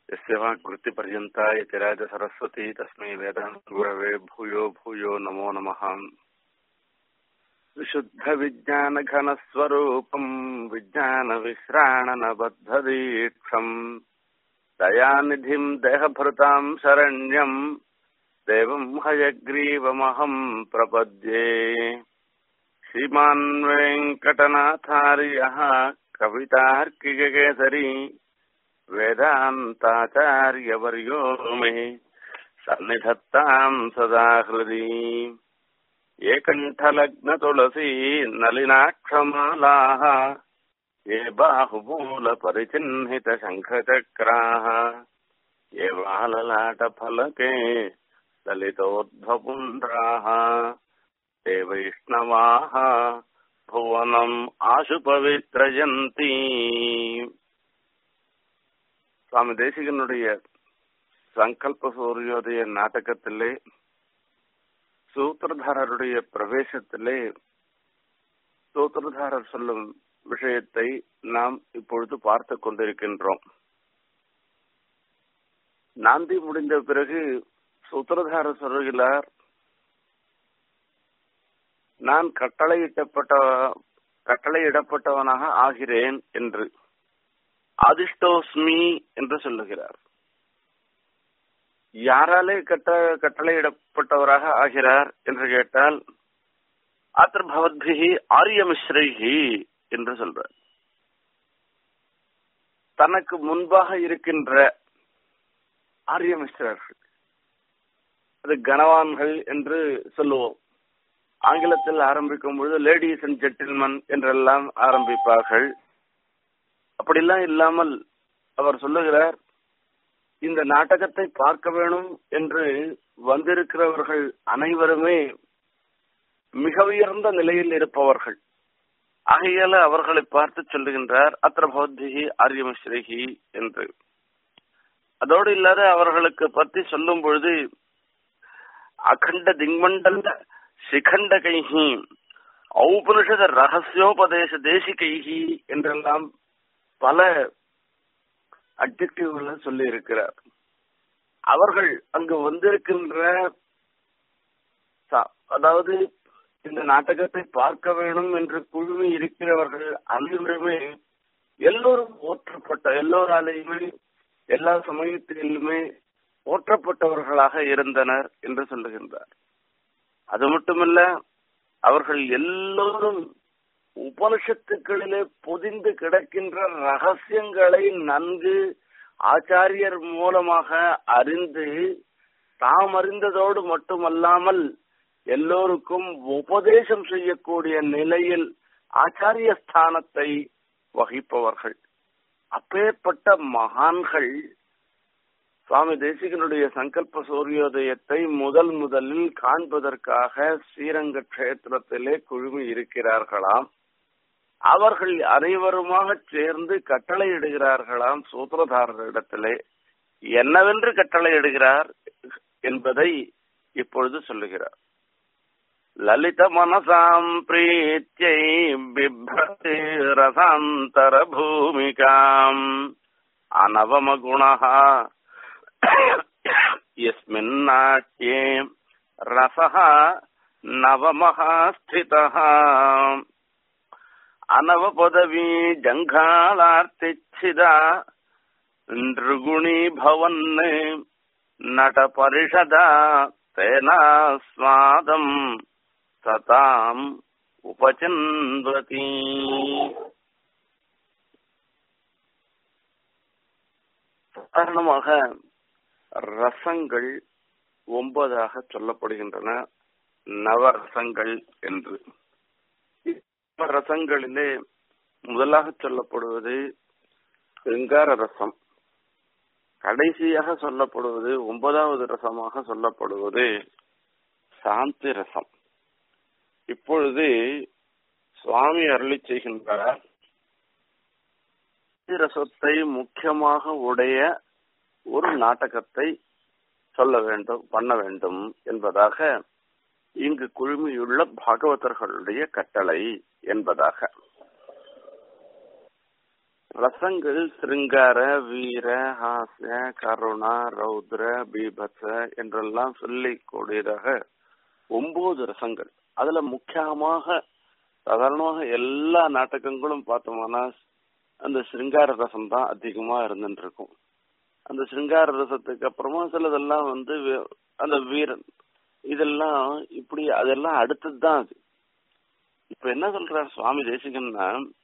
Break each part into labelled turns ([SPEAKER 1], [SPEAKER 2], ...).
[SPEAKER 1] यस्य वाक्वृत्तिपर्यन्ता यतिराजसरस्वती तस्मै वेदान्तगुरवे भूयो भूयो नमो नमः विशुद्धविज्ञानघनस्वरूपम् विज्ञानविश्राणनबद्धदीक्षम् दयानिधिम् देहभृताम् शरण्यम् देवम् हयग्रीवमहम् प्रपद्ये श्रीमान् वेङ्कटनाथार्यः कवितार्किककेसरी वेदान्ताचार्यवर्यो मे सन्निधत्ताम् सदा हृदि एकण्ठलग्नतुलसी नलिनाक्षमालाः ये बाहुमूलपरिचिह्नितशङ्खचक्राः ये बाललाटफलके ललितोद्भपुण्ड्राः ते वैष्णवाः भुवनम् आशुपवित्रयन्ति சுவாமி தேசிகனுடைய சங்கல்ப சூரியோதய நாடகத்திலே சூத்திரதாரருடைய பிரவேசத்திலே சூத்திரதாரர் சொல்லும் விஷயத்தை நாம் இப்பொழுது பார்த்து கொண்டிருக்கின்றோம் நாந்தி முடிந்த பிறகு சூத்திரதாரர் சொல்கிறார் நான் கட்டளையிட்டப்பட்ட கட்டளையிடப்பட்டவனாக ஆகிறேன் என்று அதிர்ஷ்டோஸ்மி என்று சொல்லுகிறார் யாராலே கட்ட கட்டளையிடப்பட்டவராக ஆகிறார் என்று கேட்டால் அத்திர பவத்பிகி ஆரியமிஸ்ரைகி என்று சொல்றார் தனக்கு முன்பாக இருக்கின்ற ஆரியமிஸ்ரர்கள் அது கனவான்கள் என்று சொல்லுவோம் ஆங்கிலத்தில் ஆரம்பிக்கும் பொழுது லேடிஸ் அண்ட் ஜென்டில்மன் என்றெல்லாம் ஆரம்பிப்பார்கள் அப்படிலாம் இல்லாமல் அவர் சொல்லுகிறார் இந்த நாடகத்தை பார்க்க வேணும் என்று வந்திருக்கிறவர்கள் அனைவருமே மிக உயர்ந்த நிலையில் இருப்பவர்கள் ஆகையால அவர்களை பார்த்து சொல்லுகின்றார் அத்திர பௌத்திகி ஆரியமிஸ்ரேகி என்று அதோடு இல்லாத அவர்களுக்கு பற்றி சொல்லும் பொழுது அகண்ட திங்மண்டல சிகண்ட கைகி ஔபனிஷத ரகசியோபதேச தேசிகைகி என்றெல்லாம் பல அப்ஜெக்டிவ்ல சொல்லி இருக்கிறார் அவர்கள் அங்கு வந்திருக்கின்ற அதாவது இந்த நாடகத்தை பார்க்க வேணும் என்று குழுமி இருக்கிறவர்கள் அனைவருமே எல்லோரும் போற்றப்பட்ட எல்லோராலையுமே எல்லா சமயத்திலுமே போற்றப்பட்டவர்களாக இருந்தனர் என்று சொல்லுகின்றார் அது மட்டுமல்ல அவர்கள் எல்லோரும் உபனிஷத்துக்களிலே பொதிந்து கிடக்கின்ற ரகசியங்களை நன்கு ஆச்சாரியர் மூலமாக அறிந்து தாம் அறிந்ததோடு மட்டுமல்லாமல் எல்லோருக்கும் உபதேசம் செய்யக்கூடிய நிலையில் ஆச்சாரிய ஸ்தானத்தை வகிப்பவர்கள் அப்பேற்பட்ட மகான்கள் சுவாமி தேசிகனுடைய சங்கல்ப சூரியோதயத்தை முதல் முதலில் காண்பதற்காக ஸ்ரீரங்க கஷேத்திரத்திலே குழுமி இருக்கிறார்களாம் அவர்கள் அனைவருமாக சேர்ந்து கட்டளையிடுகிறார்களாம் சூத்திரதாரரிடத்திலே என்னவென்று கட்டளையிடுகிறார் என்பதை இப்பொழுது சொல்லுகிறார் லலித மனசாம் பிரீத்தியை பிப்ரதி ரசாந்தர பூமிகாம் அனவமகுணா यस्मिन्नाट्ये रसः नवमः स्थितः अनवपदवी जङ्घालार्तिच्छिदा नृगुणी भवन् नटपरिषदा तेनास्मादम् सताम् उपचिन्वती சாதாரணமாக ரசங்கள் ஒன்பதாக சொல்லப்படுகின்றன நவரசங்கள் என்று ரசங்களிலே முதலாக சொல்லப்படுவது சிங்கார ரசம் கடைசியாக சொல்லப்படுவது ஒன்பதாவது ரசமாக சொல்லப்படுவது சாந்தி ரசம் இப்பொழுது சுவாமி அருளி செய்கின்றார் ரசத்தை முக்கியமாக உடைய ஒரு நாடகத்தை சொல்ல வேண்டும் பண்ண வேண்டும் என்பதாக இங்கு குழுமியுள்ள பாகவதர்களுடைய கட்டளை என்பதாக ரசங்கள் சிருங்கார வீர ஹாஸ்ய கருணா ரௌத்ர பீபத்ச என்றெல்லாம் சொல்லி கூடியதாக ஒன்பது ரசங்கள் அதுல முக்கியமாக சாதாரணமாக எல்லா நாடகங்களும் பார்த்தோம்னா அந்த சிருங்கார ரசம் தான் அதிகமா இருந்துட்டு இருக்கும் அந்த சிருங்கார ரசத்துக்கு அப்புறமா சிலதெல்லாம் வந்து வே- அந்த வீரன் இதெல்லாம் இப்படி அதெல்லாம் அடுத்தது தான் அது இப்ப என்ன சொல்றார் சுவாமி தேசிகன்னா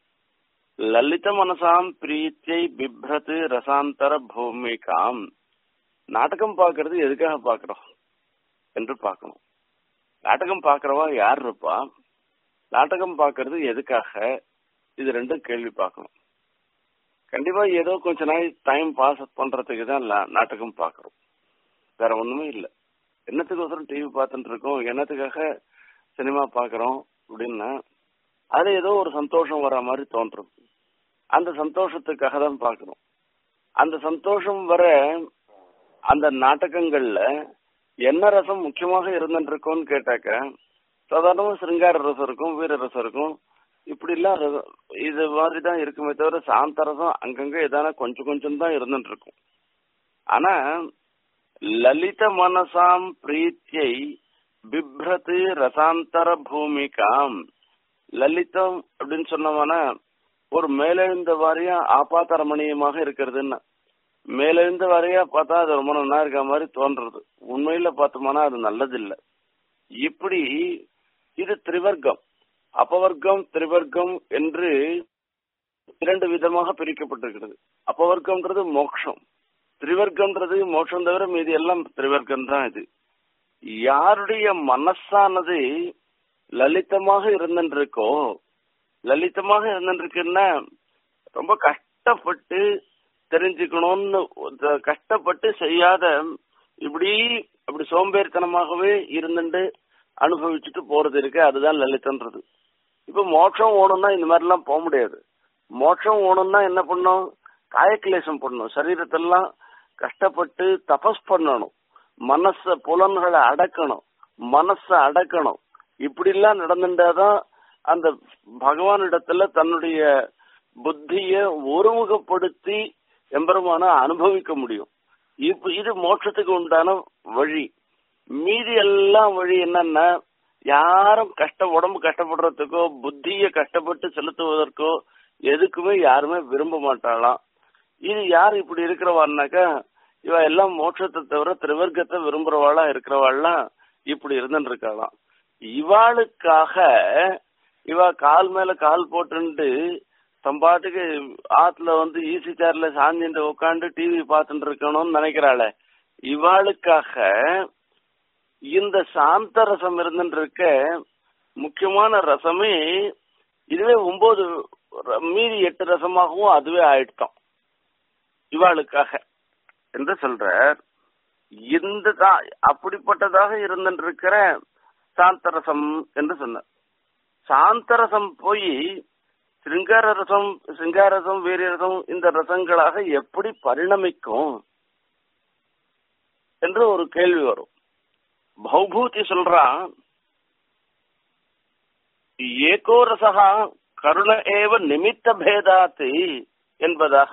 [SPEAKER 1] லலித மனசாம் பிரீத்தியை பிப்ரத்து ரசாந்தர பூமிகாம் நாடகம் பார்க்கறது எதுக்காக பார்க்கறோம் என்று பார்க்கணும் நாடகம் பார்க்கறவா யார் இருப்பா நாடகம் பார்க்கறது எதுக்காக இது ரெண்டும் கேள்வி பார்க்கணும் கண்டிப்பா ஏதோ கொஞ்ச நாள் டைம் பாஸ் பண்றதுக்கு தான் லா- நாடகம் பார்க்கறோம் வேற ஒண்ணுமே இல்லை என்னத்துக்கோசரம் டிவி பார்த்துட்டு இருக்கோம் என்னத்துக்காக சினிமா பார்க்கறோம் அப்படின்னா அதுல ஏதோ ஒரு சந்தோஷம் வர மாதிரி தோன்றும் அந்த சந்தோஷத்துக்காக தான் பார்க்கணும் அந்த சந்தோஷம் வர அந்த நாடகங்கள்ல என்ன ரசம் முக்கியமாக இருந்துட்டு இருக்கோம்னு கேட்டாக்க சாதாரணமா சிருங்கார ரசம் இருக்கும் வீர ரசம் இருக்கும் இப்படி எல்லாம் ரசம் இது மாதிரி தான் இருக்குமே தவிர சாந்த ரசம் அங்கங்க ஏதான கொஞ்சம் கொஞ்சம் தான் இருந்துட்டு இருக்கும் ஆனா லலித மனசாம் பிரீத்தியை பிப்ரத்து ரசாந்தர பூமிகாம் லலிதம் அப்படின்னு சொன்னோம்னா ஒரு மேலெழுந்த வாரியா ஆபாத்த ரமணீயமாக இருக்கிறதுன்னு மேலெழுந்த வாரியா பார்த்தா அது ரொம்ப நல்லா இருக்க மாதிரி தோன்றது உண்மையில பார்த்தோம்னா அது நல்லதில்லை இப்படி இது திரிவர்க்கம் அபவர்க்கம் திரிவர்க்கம் என்று இரண்டு விதமாக பிரிக்கப்பட்டிருக்கிறது அபவர்க்கம்ன்றது மோட்சம் திரிவர்க்கம்ன்றது மோட்சம் தவிர மீதி எல்லாம் திரிவர்க்கம் தான் இது யாருடைய மனசானது லலிதமாக இருந்துருக்கோ லலிதமாக இருந்துருக்குன்னா ரொம்ப கஷ்டப்பட்டு தெரிஞ்சுக்கணும்னு ஒத்த- கஷ்டப்பட்டு செய்யாத இப்படி அப்படி சோம்பேறித்தனமாகவே இருந்துட்டு அனுபவிச்சுட்டு போறது இருக்கு அதுதான் லலிதன்றது இப்ப மோட்சம் ஓணும்னா இந்த மாதிரி எல்லாம் போக முடியாது மோட்சம் ஓணும்னா என்ன பண்ணும் காயக்லேசம் பண்ணணும் சரீரத்தெல்லாம் கஷ்டப்பட்டு தபஸ் பண்ணணும் மனச புலன்களை அடக்கணும் மனச அடக்கணும் இப்படி எல்லாம் நடந்துட்டாதான் அந்த பகவானிடத்துல தன்னுடைய புத்திய ஒருமுகப்படுத்தி எம்பெருமான அனுபவிக்க முடியும் இப்ப இது மோட்சத்துக்கு உண்டான வழி மீதி எல்லாம் வழி என்னன்னா யாரும் கஷ்ட உடம்பு கஷ்டப்படுறதுக்கோ புத்திய கஷ்டப்பட்டு செலுத்துவதற்கோ எதுக்குமே யாருமே விரும்ப மாட்டாளாம் இது யார் இப்படி இருக்கிறவான்னாக்கா இவ எல்லாம் மோட்சத்தை தவிர திரிவர்க்கத்தை விரும்புறவாளா இருக்கிறவாள்லாம் இப்படி இருந்துட்டு இருக்காளாம் இவாளுக்காக இவ கால் மேல கால் போட்டுண்டு தம்பாட்டுக்கு ஆத்துல வந்து ஈசி சேர்ல சாஞ்சிட்டு உட்காந்து டிவி பார்த்துட்டு இருக்கணும்னு நினைக்கிறாளே இவாளுக்காக இந்த சாந்த ரசம் இருந்துட்டு இருக்க முக்கியமான ரசமே இதுவே ஒன்பது ர- மீதி எட்டு ரசமாகவும் அதுவே ஆயிட்டோம் இவாளுக்காக என்று சொல்றார் இந்த தா- அப்படிப்பட்டதாக இருந்துட்டு இருக்கிற சாந்தரசம் என்று சொன்னார் சாந்தரசம் போய் சிருங்கார ரசம் சிங்காரசம் வீரரசம் இந்த ரசங்களாக எப்படி பரிணமிக்கும் என்று ஒரு கேள்வி வரும் பௌபூதி சொல்றான் ஏகோ ரசகா கருண ஏவ நிமித்த பேதாத்து என்பதாக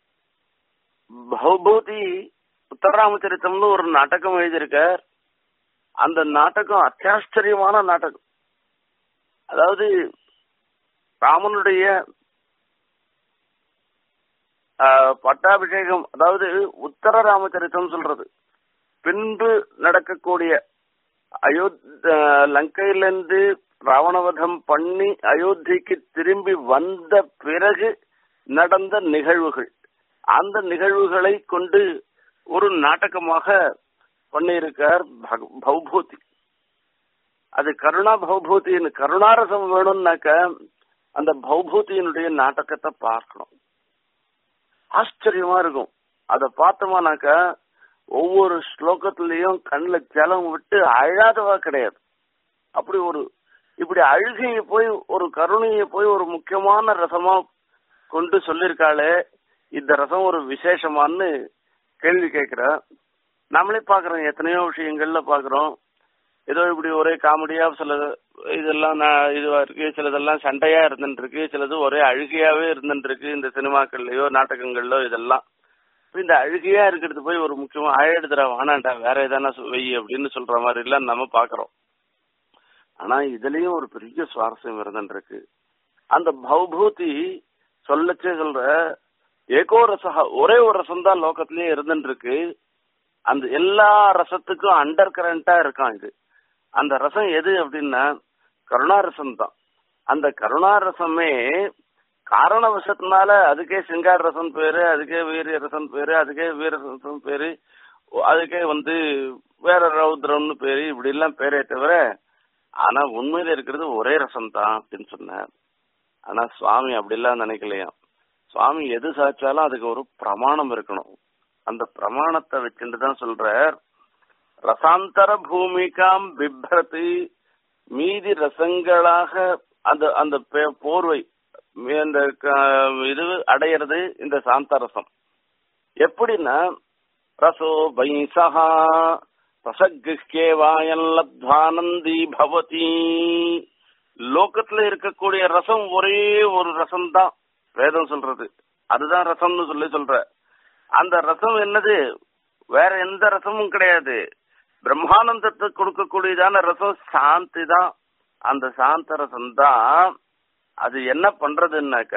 [SPEAKER 1] பௌபூதி உத்தரராமச்சரித்தம்னு ஒரு நாடகம் எழுதியிருக்கார் அந்த நாடகம் அத்தியாச்சரியமான நாடகம் அதாவது ராமனுடைய ஆஹ், பட்டாபிஷேகம் அதாவது உத்தர ராமச்சரித்தம் சொல்றது பின்பு நடக்கக்கூடிய அயோத் ஆஹ், லங்கையிலிருந்து ராவணவதம் பண்ணி அயோத்திக்கு திரும்பி வந்த பிறகு நடந்த நிகழ்வுகள் அந்த நிகழ்வுகளை கொண்டு ஒரு நாடகமாக பண்ணியிருக்கார் பக- பௌபூதி அது கருணா பௌபூதியின் கருணாரசம் வேணும்னாக்க அந்த பௌபூதியினுடைய நாடகத்தை பார்க்கணும் ஆச்சரியமா இருக்கும் அதை பார்த்தோமானாக்க ஒவ்வொரு ஸ்லோகத்திலையும் கண்ணுல ஜலம் விட்டு அழாதவா கிடையாது அப்படி ஒரு இப்படி அழுகையை போய் ஒரு கருணையை போய் ஒரு முக்கியமான ரசமா கொண்டு சொல்லியிருக்காளே இந்த ரசம் ஒரு விசேஷமான்னு கேள்வி கேட்கிற நாமளே பாக்குறோம் எத்தனையோ விஷயங்கள்ல பாக்குறோம் ஏதோ இப்படி ஒரே காமெடியா சில இதெல்லாம் நான் இதுவா இருக்கு சிலதெல்லாம் சண்டையா இருந்துட்டு இருக்கு சிலது ஒரே அழுகையாவே இருந்துட்டு இருக்கு இந்த சினிமாக்கள்லயோ நாடகங்கள்லயோ இதெல்லாம் இப்ப இந்த அழுகையா இருக்கிறது போய் ஒரு முக்கியமா அழெடுத்துறா வானாண்டா வேற எதானா வெய் அப்படின்னு சொல்ற மாதிரி எல்லாம் நம்ம பாக்குறோம் ஆனா இதுலயும் ஒரு பெரிய சுவாரஸ்யம் இருந்துட்டு இருக்கு அந்த பௌபூதி சொல்லச்சே சொல்ற ஏகோ ரசா ஒரே ஒரு ரசம் தான் லோகத்திலேயே இருந்துட்டு இருக்கு அந்த எல்லா ரசத்துக்கும் அண்டர் கரண்டா இருக்கான் இது அந்த ரசம் எது அப்படின்னா கருணாரசம் தான் அந்த கருணாரசமே காரண விஷத்தினால அதுக்கே சிங்கார ரசம் பேரு அதுக்கே வீரிய ரசம் பேரு அதுக்கே வீர ரசம் பேரு அதுக்கே வந்து வேற ரௌத்ரம்னு பேரு இப்படி எல்லாம் பேரே தவிர ஆனா உண்மையில இருக்கிறது ஒரே ரசம் தான் அப்படின்னு சொன்னார் ஆனா சுவாமி அப்படிலாம் நினைக்கலையாம் சுவாமி எது சாச்சாலும் அதுக்கு ஒரு பிரமாணம் இருக்கணும் அந்த பிரமாணத்தை வச்சுட்டு தான் சொல்றார் ரசாந்தர பூமிகாம் பிப்ரதி மீதி ரசங்களாக அந்த அந்த போர்வை இந்த இது அடையிறது இந்த சாந்த ரசம் எப்படின்னா ரசோ பைசகா ரசகிருஷ்கேவாயல்லத்வானந்தி பவதி லோகத்துல இருக்கக்கூடிய ரசம் ஒரே ஒரு ரசம் தான் வேதம் சொல்றது அதுதான் ரசம்னு சொல்லி சொல்ற அந்த ரசம் என்னது வேற எந்த ரசமும் கிடையாது பிரம்மானந்தத்தை கொடுக்கக்கூடியதான ரசம் சாந்தி தான் அந்த சாந்த ரசம் தான் அது என்ன பண்றதுன்னாக்க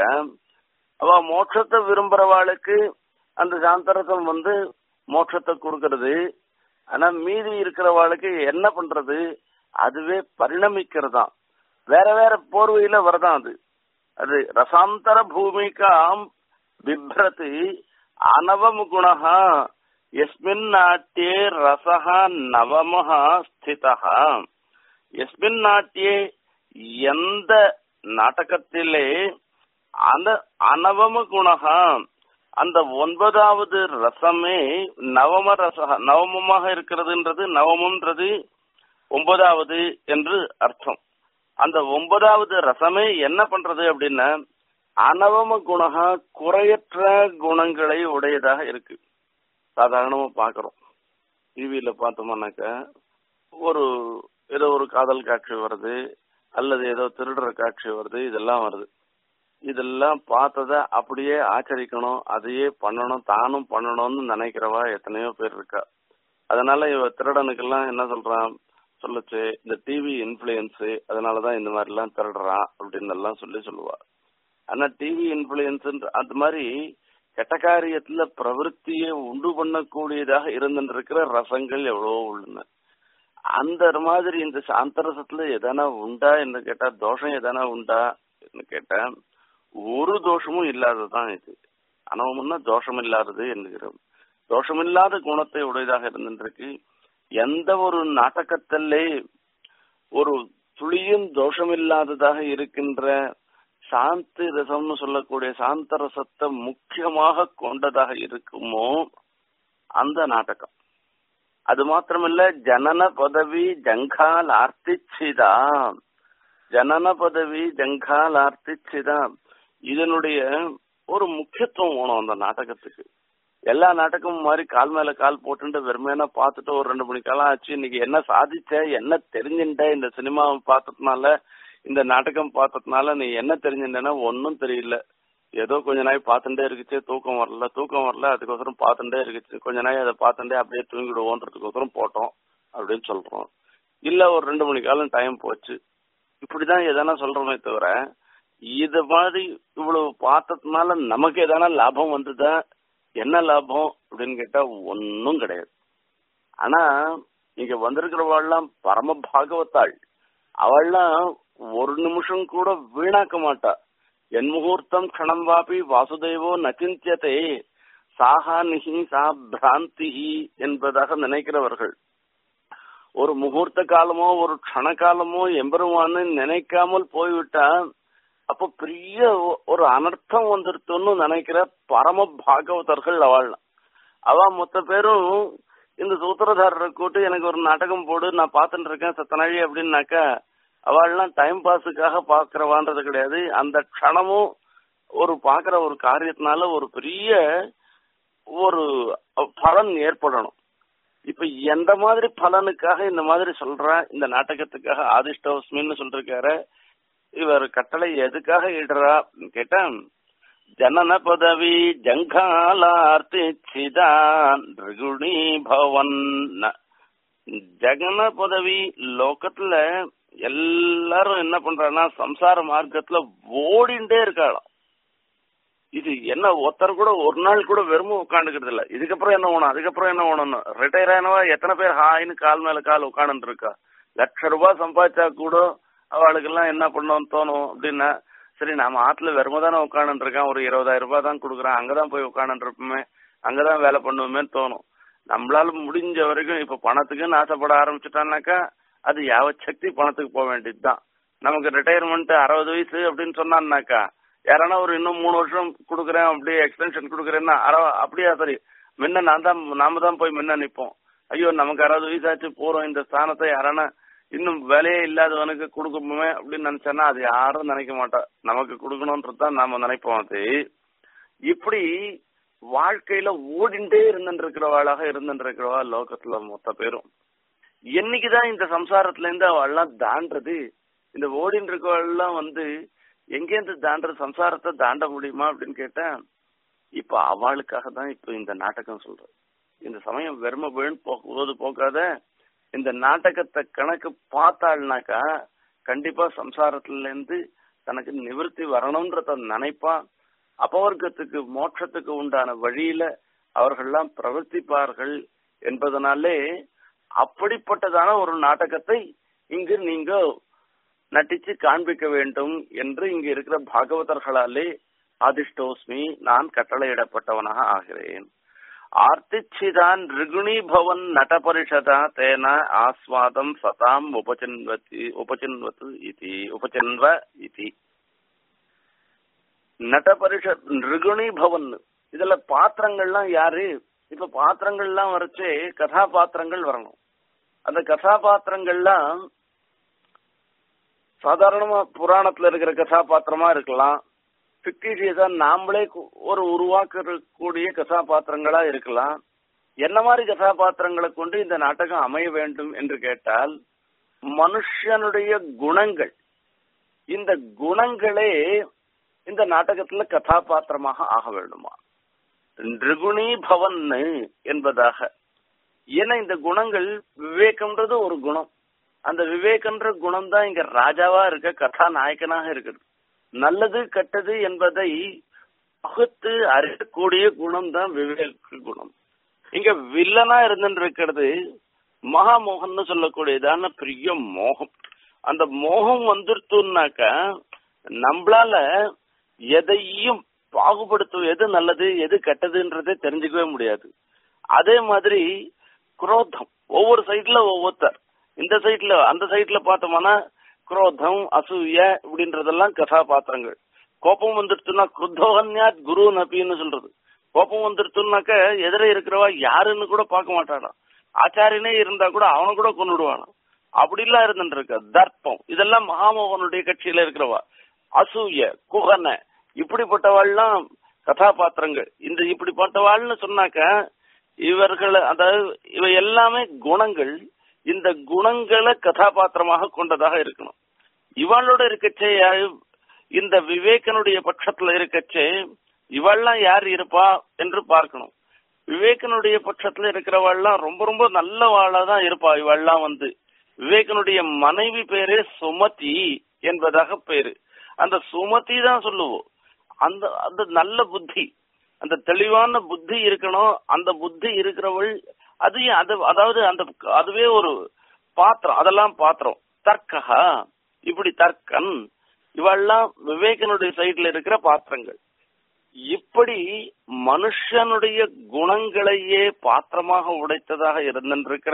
[SPEAKER 1] அவ மோட்சத்தை விரும்புறவாளுக்கு அந்த சாந்த ரசம் வந்து மோட்சத்தை கொடுக்கறது ஆனா மீதி இருக்கிறவாளுக்கு என்ன பண்றது அதுவே பரிணமிக்கிறதாம் வேற வேற போர்வையில வரதான் அது அது ரசாந்தர பூமிகாம் பிப்ரதி அனவம் குணா எஸ்மின் நாட்டியே ரசஹ நவமஹ ஸ்திதः எஸ்மின் நாட்டியே எந்த நாடகத்திலே அந்த அனவம குணகா அந்த ஒன்பதாவது ரசமே நவம ரச நவமமாக இருக்கிறதுன்றது நவமன்றது ஒன்பதாவது என்று அர்த்தம் அந்த ஒன்பதாவது ரசமே என்ன பண்றது அப்படின்னா அனவம குணகா குறையற்ற குணங்களை உடையதாக இருக்கு சாதாரணமா பாக்குறோம் டிவியில பார்த்தோம்னாக்க ஒரு ஏதோ ஒரு காதல் காட்சி வருது அல்லது ஏதோ திருடுற காட்சி வருது இதெல்லாம் வருது இதெல்லாம் பார்த்தத அப்படியே ஆச்சரிக்கணும் அதையே பண்ணணும் தானும் பண்ணணும்னு நினைக்கிறவா எத்தனையோ பேர் இருக்கா அதனால இவ திருடனுக்கெல்லாம் என்ன சொல்றான் சொல்லுச்சு இந்த டிவி இன்ஃபுளுயன்ஸ் அதனாலதான் இந்த மாதிரி எல்லாம் திருடுறான் அப்படின்னு எல்லாம் சொல்லி சொல்லுவா ஆனா டிவி இன்ஃபுளுயன்ஸ் அந்த மாதிரி கெட்ட காரியத்துல பிரவருத்தியை உண்டு பண்ணக்கூடியதாக இருந்துட்டு இருக்கிற ரசங்கள் எவ்வளவோ உள்ளன அந்த மாதிரி இந்த சாந்தரசத்துல எதனா உண்டா என்று கேட்டா தோஷம் எதனா உண்டா கேட்டா ஒரு தோஷமும் இல்லாததான் இது அனவம்னா தோஷம் இல்லாதது என்கிறோம் தோஷமில்லாத குணத்தை உடையதாக இருந்திருக்கு எந்த ஒரு நாடகத்திலே ஒரு துளியும் தோஷமில்லாததாக இருக்கின்ற சாந்தி ரசம்னு சொல்லக்கூடிய சாந்த ரசத்தை முக்கியமாக கொண்டதாக இருக்குமோ அந்த நாடகம் அது மாத்திரமல்ல ஜனன பதவி ஜங்கால் ஆர்த்திச்சிதா ஜனன பதவி ஜங்கால் ஆர்த்திச்சிதா இதனுடைய ஒரு முக்கியத்துவம் வேணும் அந்த நாடகத்துக்கு எல்லா நாடகமும் மாதிரி கால் மேல கால் போட்டுட்டு வெறுமையான பார்த்துட்டு ஒரு ரெண்டு மணி காலம் ஆச்சு இன்னைக்கு என்ன சாதிச்ச என்ன தெரிஞ்சுட்ட இந்த சினிமாவை பார்த்ததுனால இந்த நாடகம் பார்த்ததுனால நீ என்ன தெரிஞ்சுட்டேன்னா ஒன்னும் தெரியல ஏதோ கொஞ்ச நாள் பார்த்துட்டே இருக்குச்சு தூக்கம் வரல தூக்கம் வரல அதுக்கோசரம் பார்த்துட்டே இருக்குச்சு கொஞ்ச நாள் அதை பார்த்துட்டே அப்படியே தூங்கிடுவோன்றதுக்கோசரம் போட்டோம் அப்படின்னு சொல்றோம் இல்ல ஒரு ரெண்டு மணி காலம் டைம் போச்சு இப்படிதான் எதனா சொல்றோமே தவிர இது மாதிரி இவ்வளவு பார்த்ததுனால நமக்கு எதனா லாபம் வந்ததா என்ன லாபம் அப்படின்னு கேட்டா ஒன்னும் கிடையாது ஆனா இங்க வந்திருக்கிறவாள்லாம் பரம பாகவத்தாள் அவள்லாம் ஒரு நிமிஷம் கூட வீணாக்க மாட்டா என் முகூர்த்தம் க்ஷணம் வாபி வாசுதேவோ நச்சிந்தியதே சாகா நிஹி சா பிராந்தி என்பதாக நினைக்கிறவர்கள் ஒரு முகூர்த்த காலமோ ஒரு க்ஷண காலமோ எம்பெருமான்னு நினைக்காமல் போய்விட்டா அப்ப பெரிய ஒரு அனர்த்தம் வந்துருத்துன்னு நினைக்கிற பரம பாகவதர்கள் அவள் அவ மொத்த பேரும் இந்த சூத்திரதாரரை கூட்டு எனக்கு ஒரு நாடகம் போடு நான் பார்த்துட்டு இருக்கேன் சத்தனாழி அப்படின்னாக்கா அவள்லாம் டைம் பாஸுக்காக பாக்குறவான்றது கிடையாது அந்த க்ஷணமும் ஒரு பாக்குற ஒரு காரியத்தினால ஒரு பெரிய ஒரு பலன் ஏற்படணும் இப்ப எந்த மாதிரி பலனுக்காக இந்த மாதிரி சொல்ற இந்த நாடகத்துக்காக ஆதிஷ்டோஸ்மின்னு சொல்லிருக்காரு இவர் கட்டளை எதுக்காக இடுறா கேட்டா ஜனன பதவி ஜங்காலார்த்திச்சிதான் ரிகுணி பவன் ஜகன பதவி லோகத்துல எல்லாரும் என்ன பண்றாங்கன்னா சம்சார மார்க்கத்துல ஓடிண்டே இருக்காளாம் இது என்ன ஒருத்தர் கூட ஒரு நாள் கூட வெறும் உட்காந்துக்கிறது இல்ல இதுக்கப்புறம் என்ன வேணும் அதுக்கப்புறம் என்ன வேணும்னு ரிட்டையர் ஆனவா எத்தனை பேர் ஹாயின்னு கால் மேல கால் உட்காந்துட்டு இருக்கா லட்ச ரூபாய் சம்பாதிச்சா கூட அவளுக்கெல்லாம் என்ன பண்ணணும்னு தோணும் அப்படின்னா சரி நாம ஆத்துல வெறும தானே உட்காந்துட்டு இருக்கேன் ஒரு இருபதாயிரம் ரூபாய் தான் கொடுக்குறேன் அங்கதான் போய் உட்காந்துட்டு இருப்போமே அங்கதான் வேலை பண்ணுவோமேன்னு தோணும் நம்மளால முடிஞ்ச வரைக்கும் இப்ப பணத்துக்குன்னு ஆசைப்பட ஆரம்பிச்சுட்டான்னாக்கா அது யாவத் சக்தி பணத்துக்கு போக வேண்டியதுதான் நமக்கு ரிட்டையர்மெண்ட் அறுபது வயசு அப்படின்னு சொன்னான்னாக்கா யாரானா ஒரு இன்னும் மூணு வருஷம் கொடுக்குறேன் அப்படியே எக்ஸ்டென்ஷன் கொடுக்குறேன்னா அற அப்படியா சரி முன்ன நான் தான் நாம தான் போய் முன்ன நிப்போம் ஐயோ நமக்கு அறுபது வயசாச்சு போறோம் இந்த ஸ்தானத்தை யாரானா இன்னும் வேலையே இல்லாதவனுக்கு கொடுக்கணுமே அப்படின்னு நினைச்சானா அது யாரும் நினைக்க மாட்டா நமக்கு கொடுக்கணும்ன்றது தான் நாம நினைப்போம் அது இப்படி வாழ்க்கையில ஓடிண்டே இருந்துட்டு இருக்கிறவாளாக இருந்துட்டு இருக்கிறவா லோகத்துல மொத்த பேரும் என்னைக்குதான் இந்த சம்சாரத்துல இருந்து அவள்லாம் தாண்டது இந்த ஓடின்னு இருக்கவெல்லாம் வந்து எங்கேருந்து தாண்டது சம்சாரத்தை தாண்ட முடியுமா அப்படின்னு கேட்டா இப்ப அவளுக்காக தான் இப்ப இந்த நாடகம் சொல்றேன் இந்த சமயம் வெறும வீண் போது போக்காத இந்த நாடகத்தை கணக்கு பார்த்தாள்னாக்கா கண்டிப்பா சம்சாரத்துல இருந்து தனக்கு நிவர்த்தி வரணும்ன்றத நினைப்பா அபவர்க்கத்துக்கு மோட்சத்துக்கு உண்டான வழியில அவர்கள்லாம் பிரவர்த்திப்பார்கள் என்பதனாலே அப்படிப்பட்டதான ஒரு நாடகத்தை இங்கு நீங்க நட்டிச்சு காண்பிக்க வேண்டும் என்று இங்கு இருக்கிற பாகவதர்களாலே ஆதிஷ்டோஸ்மி நான் கட்டளையிடப்பட்டவனாக ஆகிறேன் ஆர்த்திச்சிதான் ரிகுணி பவன் நட்டபரிஷதா தேன ஆஸ்வாதம் சதாம் உபச்சின்வதி உபச்சின்வத்து இதி உபச்சின்வ இதி நட்டபரிஷத் ரிகுணி பவன் இதுல பாத்திரங்கள்லாம் யாரு இப்ப பாத்திரங்கள்லாம் வரைச்சு கதாபாத்திரங்கள் வரணும் அந்த கதாபாத்திரங்கள்லாம் சாதாரணமா புராணத்துல இருக்கிற கதாபாத்திரமா இருக்கலாம் பிக்டீரியஸா நாமளே ஒரு உருவாக்கக்கூடிய கதாபாத்திரங்களா இருக்கலாம் என்ன மாதிரி கதாபாத்திரங்களை கொண்டு இந்த நாடகம் அமைய வேண்டும் என்று கேட்டால் மனுஷனுடைய குணங்கள் இந்த குணங்களே இந்த நாடகத்துல கதாபாத்திரமாக ஆக வேண்டுமா நிருகுணி பவன் என்பதாக ஏன்னா இந்த குணங்கள் விவேகம்ன்றது ஒரு குணம் அந்த விவேகன்ற குணம் தான் இங்க ராஜாவா இருக்க கதாநாயகனாக இருக்குது நல்லது கெட்டது என்பதை பகுத்து அறியக்கூடிய குணம் தான் விவேக குணம் இங்க வில்லனா இருந்துட்டு இருக்கிறது மகாமோகன் சொல்லக்கூடியதான பெரிய மோகம் அந்த மோகம் வந்துருத்துனாக்க நம்மளால எதையும் பாகுபடுத்தும் எது நல்லது எது கெட்டதுன்றதே தெரிஞ்சுக்கவே முடியாது அதே மாதிரி குரோதம் ஒவ்வொரு சைட்ல ஒவ்வொருத்தர் இந்த சைட்ல அந்த சைட்ல பார்த்தோம்னா குரோதம் அசூய இப்படின்றதெல்லாம் கதாபாத்திரங்கள் கோபம் வந்துடுச்சுன்னா குருத்தோகன்யாத் குரு நபின்னு சொல்றது கோபம் வந்துடுச்சுனாக்க எதிர இருக்கிறவா யாருன்னு கூட பார்க்க மாட்டானா ஆச்சாரியனே இருந்தா கூட அவனை கூட கொண்டுடுவானா அப்படிலாம் இருந்துட்டு இருக்க தர்ப்பம் இதெல்லாம் மகாமோகனுடைய கட்சியில இருக்கிறவா அசூய குகன இப்படிப்பட்டவாள்லாம் கதாபாத்திரங்கள் இந்த இப்படிப்பட்டவாள்னு சொன்னாக்க இவர்கள் அதாவது இவை எல்லாமே குணங்கள் இந்த குணங்களை கதாபாத்திரமாக கொண்டதாக இருக்கணும் இவளோட இருக்கச்சே இந்த விவேகனுடைய பட்சத்துல இருக்கச்சே இவள்லாம் யார் இருப்பா என்று பார்க்கணும் விவேகனுடைய பட்சத்துல இருக்கிறவள்லாம் ரொம்ப ரொம்ப நல்லவாளா தான் இருப்பா இவள்லாம் வந்து விவேகனுடைய மனைவி பேரே சுமதி என்பதாக பேரு அந்த சுமதி தான் சொல்லுவோம் அந்த அந்த நல்ல புத்தி அந்த தெளிவான புத்தி இருக்கணும் அந்த புத்தி இருக்கிறவள் அது அது அதாவது அந்த அதுவே ஒரு பாத்திரம் அதெல்லாம் பாத்திரம் தர்க்கா இப்படி தர்க்கன் இவெல்லாம் விவேகனுடைய சைட்ல இருக்கிற பாத்திரங்கள் இப்படி மனுஷனுடைய குணங்களையே பாத்திரமாக உடைத்ததாக இருந்திருக்கிற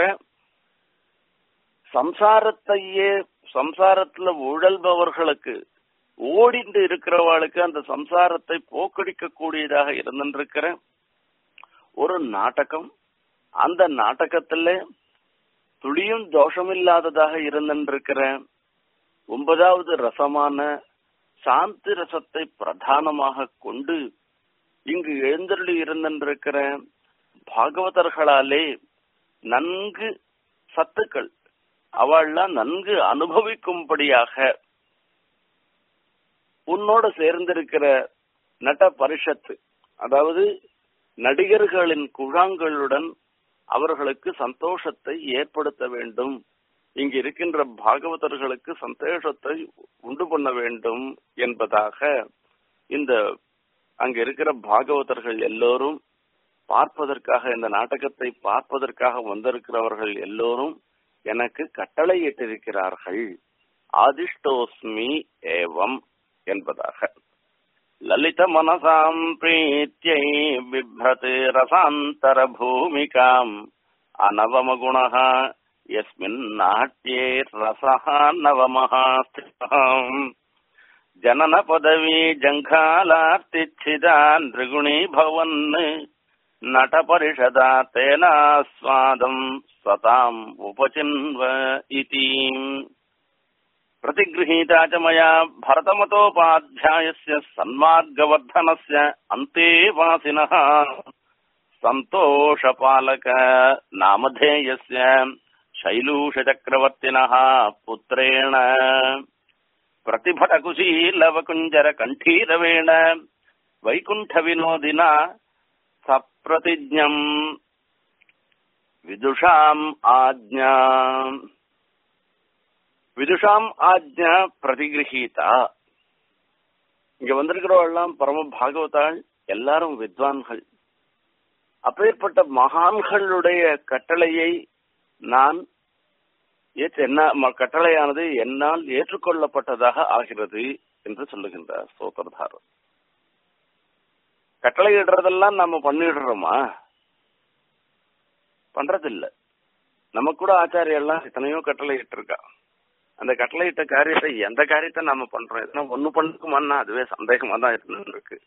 [SPEAKER 1] சம்சாரத்தையே சம்சாரத்துல உழல்பவர்களுக்கு ஓடிண்டு இருக்கிறவாளுக்கு அந்த சம்சாரத்தை போக்கடிக்க கூடியதாக இருந்திருக்கிற ஒரு நாடகம் அந்த நாடகத்துல துளியும் தோஷமில்லாததாக இருந்திருக்கிற ஒன்பதாவது ரசமான சாந்தி ரசத்தை பிரதானமாக கொண்டு இங்கு எழுந்தருளி இருந்திருக்கிற பாகவதர்களாலே நன்கு சத்துக்கள் அவள்லாம் நன்கு அனுபவிக்கும்படியாக உன்னோட சேர்ந்திருக்கிற நட பரிஷத்து அதாவது நடிகர்களின் குழாங்களுடன் அவர்களுக்கு சந்தோஷத்தை ஏற்படுத்த வேண்டும் இங்கு இருக்கின்ற பாகவதர்களுக்கு சந்தோஷத்தை உண்டு பண்ண வேண்டும் என்பதாக இந்த அங்க இருக்கிற பாகவதர்கள் எல்லோரும் பார்ப்பதற்காக இந்த நாடகத்தை பார்ப்பதற்காக வந்திருக்கிறவர்கள் எல்லோரும் எனக்கு கட்டளையிட்டிருக்கிறார்கள் ஆதிஷ்டோஸ்மி ஏவம் என்பதாக லலித மனசாம் பிரீத்தியை பிப்ரத் ரசாந்தர பூமிகாம் அனவமகுணः यस्मिन् नाट्ये रसः नवमः स्थितः जनन पदवी जङ्घालार्तिच्छिदा नृगुणी भवन् नटपरिषदा तेनास्वादम् स्वताम् उपचिन्व इति प्रतिगृहीता च मया भरतमतोपाध्यायस्य सन्मार्गवर्धनस्य अन्तेवासिनः सन्तोषपालक नामधेयस्य शैलूषचक्रवर्तिनः पुत्रेण प्रतिभटकुशीलवकुञ्जरकण्ठीरवेण वैकुण्ठविनोदिना सप्रतिज्ञम् विदुषाम् आज्ञा விதுஷாம் ஆஜ்ஞா பிரதிகிரகீதா இங்க வந்திருக்கிறவெல்லாம் பரம பாகவதாள் எல்லாரும் வித்வான்கள் அப்பேற்பட்ட மகான்களுடைய கட்டளையை நான் என்ன கட்டளையானது என்னால் ஏற்றுக்கொள்ளப்பட்டதாக ஆகிறது என்று சொல்லுகின்றார் சோதரதாரர் கட்டளை இடுறதெல்லாம் நம்ம பண்ணிடுறோமா பண்றதில்ல நமக்கு கூட ஆச்சாரியெல்லாம் எத்தனையோ கட்டளை இட்டிருக்கா அந்த கட்டளையிட்ட காரியத்தை எந்த காரியத்தை நாம பண்றோம் எதனா ஒண்ணு பண்ணுக்குமான்னா அதுவே சந்தேகமா தான் இருக்கு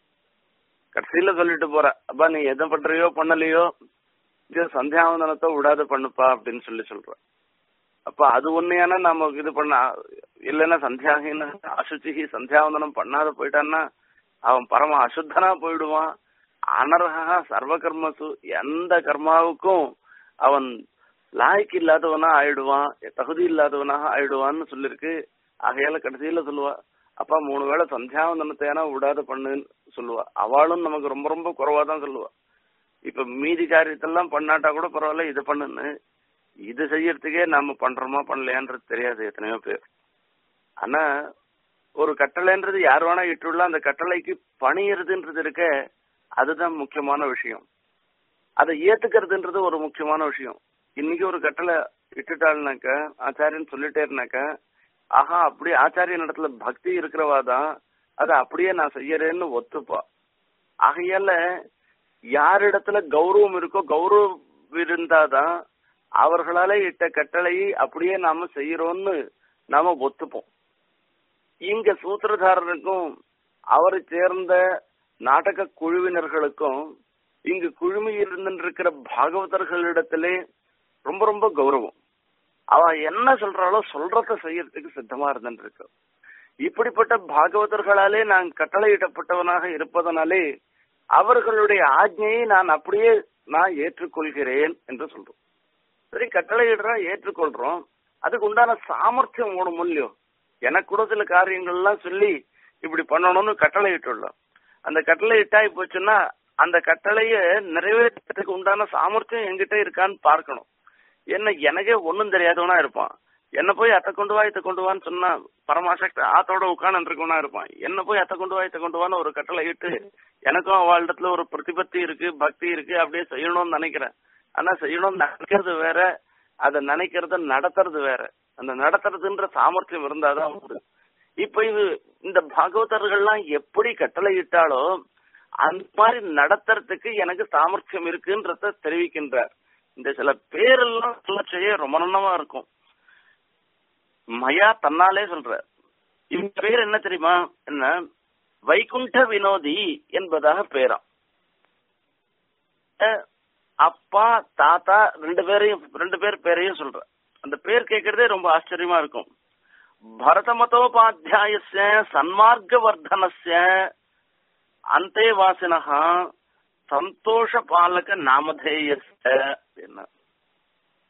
[SPEAKER 1] கடைசியில சொல்லிட்டு போற அப்பா நீ எதை பண்றியோ பண்ணலையோ இது சந்தியாவந்தனத்தை விடாத பண்ணுப்பா அப்படின்னு சொல்லி சொல்ற அப்ப அது ஒன்னையான நம்ம இது பண்ண இல்லைன்னா சந்தியாகின அசுச்சி சந்தியாவந்தனம் பண்ணாத போயிட்டான்னா அவன் பரம அசுத்தனா போயிடுவான் அனர்ஹா சர்வ கர்மசு எந்த கர்மாவுக்கும் அவன் லாய்க்கு இல்லாதவனா ஆயிடுவான் தகுதி இல்லாதவனாக ஆயிடுவான்னு சொல்லிருக்கு ஆகையால கடைசியில சொல்லுவா அப்பா மூணு வேளை சந்தியாவந்தனத்தையான விடாத பண்ணுன்னு சொல்லுவா அவளும் நமக்கு ரொம்ப ரொம்ப குறைவா தான் சொல்லுவா இப்ப மீதி காரியத்தெல்லாம் பண்ணாட்டா கூட பரவாயில்ல இது பண்ணுன்னு இது செய்யறதுக்கே நாம பண்றோமா பண்ணலையான்றது தெரியாது எத்தனையோ பேர் ஆனா ஒரு கட்டளைன்றது யார் வேணா இட்டுள்ள அந்த கட்டளைக்கு பணியறதுன்றது இருக்க அதுதான் முக்கியமான விஷயம் அதை ஏத்துக்கிறதுன்றது ஒரு முக்கியமான விஷயம் இன்னைக்கு ஒரு கட்டளை இட்டுட்டாள்னாக்க ஆச்சாரியன் சொல்லிட்டே இருந்தாக்க ஆஹா அப்படியே ஆச்சாரியன் இடத்துல பக்தி இருக்கிறவா தான் அதை அப்படியே நான் செய்யறேன்னு ஒத்துப்பா ஆகையால யாரிடத்துல கௌரவம் இருக்கோ கௌரவம் இருந்தாதான் அவர்களால இட்ட கட்டளையை அப்படியே நாம செய்யறோம்னு நாம ஒத்துப்போம் இங்க சூத்திரதாரனுக்கும் அவரை சேர்ந்த நாடக குழுவினர்களுக்கும் இங்கு குழுமி இருந்திருக்கிற பாகவதர்களிடத்திலே ரொம்ப ரொம்ப கௌரவம் அவ என்ன சொல்றாளோ சொல்றத செய்யறதுக்கு சித்தமா இருந்துருக்கு இப்படிப்பட்ட பாகவதர்களாலே நான் கட்டளையிடப்பட்டவனாக இருப்பதனாலே அவர்களுடைய ஆజ్ఞையை நான் அப்படியே நான் ஏற்றுக்கொள்கிறேன் என்று சொல்றோம் சரி கட்டளையிடுறா ஏற்றுக்கொள்றோம் அதுக்கு உண்டான சாமர்த்தியம் ஓடும் இல்லையோ எனக்கு கூட சில காரியங்கள்லாம் சொல்லி இப்படி பண்ணணும்னு கட்டளை இட்டுள்ளோம் அந்த கட்டளை இட்டாய் போச்சுன்னா அந்த கட்டளைய நிறைவேற்றத்துக்கு உண்டான சாமர்த்தியம் என்கிட்ட இருக்கான்னு பார்க்கணும் என்ன எனக்கே ஒன்னும் தெரியாதவனா இருப்பான் என்ன போய் அத்தை கொண்டு வா இத்த கொண்டு வான்னு சொன்னா பரமாசக்தி ஆத்தோட உட்கார்ந்து இருக்கவனா இருப்பான் என்ன போய் அத்தை கொண்டு வா இத்த கொண்டு வான்னு ஒரு கட்டளை இட்டு எனக்கும் அவளிடத்துல ஒரு பிரதிபத்தி இருக்கு பக்தி இருக்கு அப்படியே செய்யணும்னு நினைக்கிறேன் ஆனா செய்யணும்னு நினைக்கிறது வேற அதை நினைக்கிறத நடத்துறது வேற அந்த நடத்துறதுன்ற சாமர்த்தியம் இருந்தாதான் உண்டு இப்ப இது இந்த பாகவதர்கள்லாம் எப்படி கட்டளை இட்டாலோ அந்த மாதிரி நடத்துறதுக்கு எனக்கு சாமர்த்தியம் இருக்குன்றத தெரிவிக்கின்றார் இந்த சில பேரெல்லாம் சொல்லச்செய்ய ரொம்ப நன்னமா இருக்கும் மயா தன்னாலே சொல்ற இந்த பேர் என்ன தெரியுமா என்ன வைகுண்ட வினோதி என்பதாக பேராம் அப்பா தாத்தா ரெண்டு பேரையும் ரெண்டு பேர் பேரையும் சொல்ற அந்த பேர் கேட்கறதே ரொம்ப ஆச்சரியமா இருக்கும் பரதமதோபாத்தியாயஸ்ய சன்மார்க்க வர்தனஸ்ய அந்தேவாசினஹா சந்தோஷ பாலக நாமதேயஸ்ய அப்படின்னா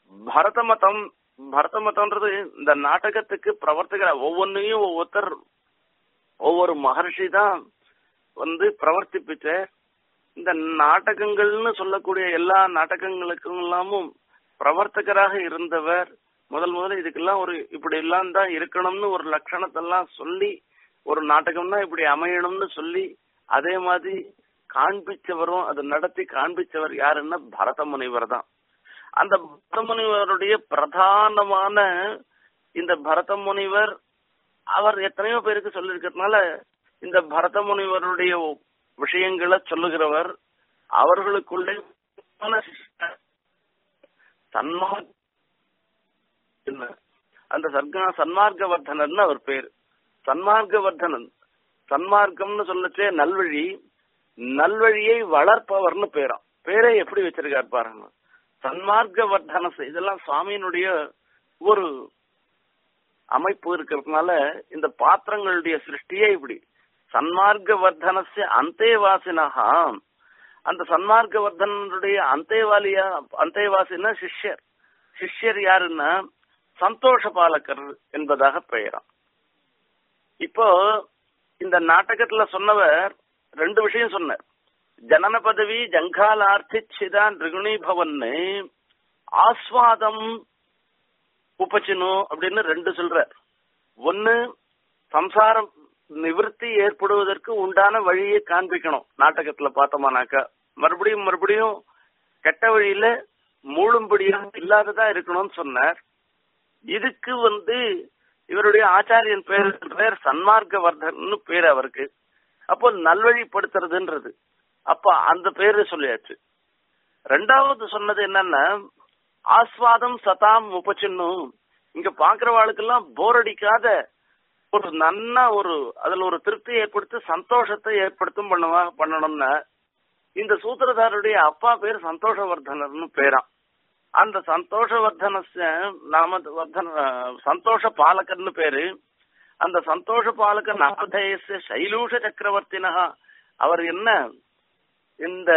[SPEAKER 1] பரத மதம் பரத மதம்ன்றது இந்த நாடகத்துக்கு பிரவர்த்தகர் ஒவ்வொன்றையும் ஒவ்வொருத்தர் ஒவ்வொரு மகர்ஷி தான் வந்து பிரவர்த்திப்பிச்ச இந்த நாடகங்கள்னு சொல்லக்கூடிய எல்லா நாடகங்களுக்கும் எல்லாமும் பிரவர்த்தகராக இருந்தவர் முதல் முதல்ல இதுக்கெல்லாம் ஒரு இப்படி எல்லாம் தான் இருக்கணும்னு ஒரு லட்சணத்தெல்லாம் சொல்லி ஒரு நாடகம்னா இப்படி அமையணும்னு சொல்லி அதே மாதிரி காண்பிச்சவரும் அதை நடத்தி காண்பிச்சவர் யாருன்னா பரத முனிவர் தான் அந்த பரத முனிவருடைய பிரதானமான இந்த பரத முனிவர் அவர் எத்தனையோ பேருக்கு சொல்லியிருக்கிறதுனால இந்த பரத முனிவருடைய விஷயங்களை சொல்லுகிறவர் அவர்களுக்குள்ளே சன்மார்க்க அந்த சர்க்கா சன்மார்க்கவர்தனன் அவர் பேர் சன்மார்க்கவர்தனன் சன்மார்க்கம்னு சொல்லச்சே நல்வழி நல்வழியை வளர்ப்பவர்னு பேராம் பேரை எப்படி வச்சிருக்காரு பாருங்க சன்மார்க்கவர்தனஸ் இதெல்லாம் சுவாமியினுடைய ஒரு அமைப்பு இருக்கிறதுனால இந்த பாத்திரங்களுடைய சிருஷ்டியே இப்படி சன்மார்க்கவர்தனஸ்ய அந்தேவாசினஹா அந்த சன்மார்க்கவர்தனுடைய அந்தேவாலியா அந்தேவாசினா சிஷ்யர் சிஷ்யர் யாருன்னா சந்தோஷ பாலகர் என்பதாக பெயராம் இப்போ இந்த நாடகத்துல சொன்னவர் ரெண்டு விஷயம் சொன்னார் ஜனன பதவி ஜங்காலார்த்தி சிதான் ரிகுணி பவன்னு ஆஸ்வாதம் உபச்சினு அப்படின்னு ரெண்டு சொல்றார் ஒன்னு சம்சாரம் நிவர்த்தி ஏற்படுவதற்கு உண்டான வழியை காண்பிக்கணும் நாடகத்துல பார்த்தோமானாக்கா மறுபடியும் மறுபடியும் கெட்ட வழியில மூழும்படியா இல்லாததா இருக்கணும்னு சொன்னார் இதுக்கு வந்து இவருடைய ஆச்சாரியன் பேர் பேர் சன்மார்க்கவர்தன் பேர் அவருக்கு அப்போ நல்வழிப்படுத்துறதுன்றது அப்ப அந்த பேரு சொல்லியாச்சு ரெண்டாவது சொன்னது என்னன்னா ஆஸ்வாதம் சதாம் உபச்சின்னும் இங்க பாக்குறவாளுக்கெல்லாம் போர் அடிக்காத ஒரு நன்னா ஒரு அதுல ஒரு திருப்தி ஏற்படுத்தி சந்தோஷத்தை ஏற்படுத்தும் பண்ணுவா பண்ணணும்னா இந்த சூத்திரதாருடைய அப்பா பேர் சந்தோஷவர்தனர்னு பேராம் அந்த சந்தோஷவர்தன நாம வர்தன சந்தோஷ பாலகர்னு பேரு அந்த சந்தோஷ பாலக நாமதேயச சைலூஷ சக்கரவர்த்தினா அவர் என்ன இந்த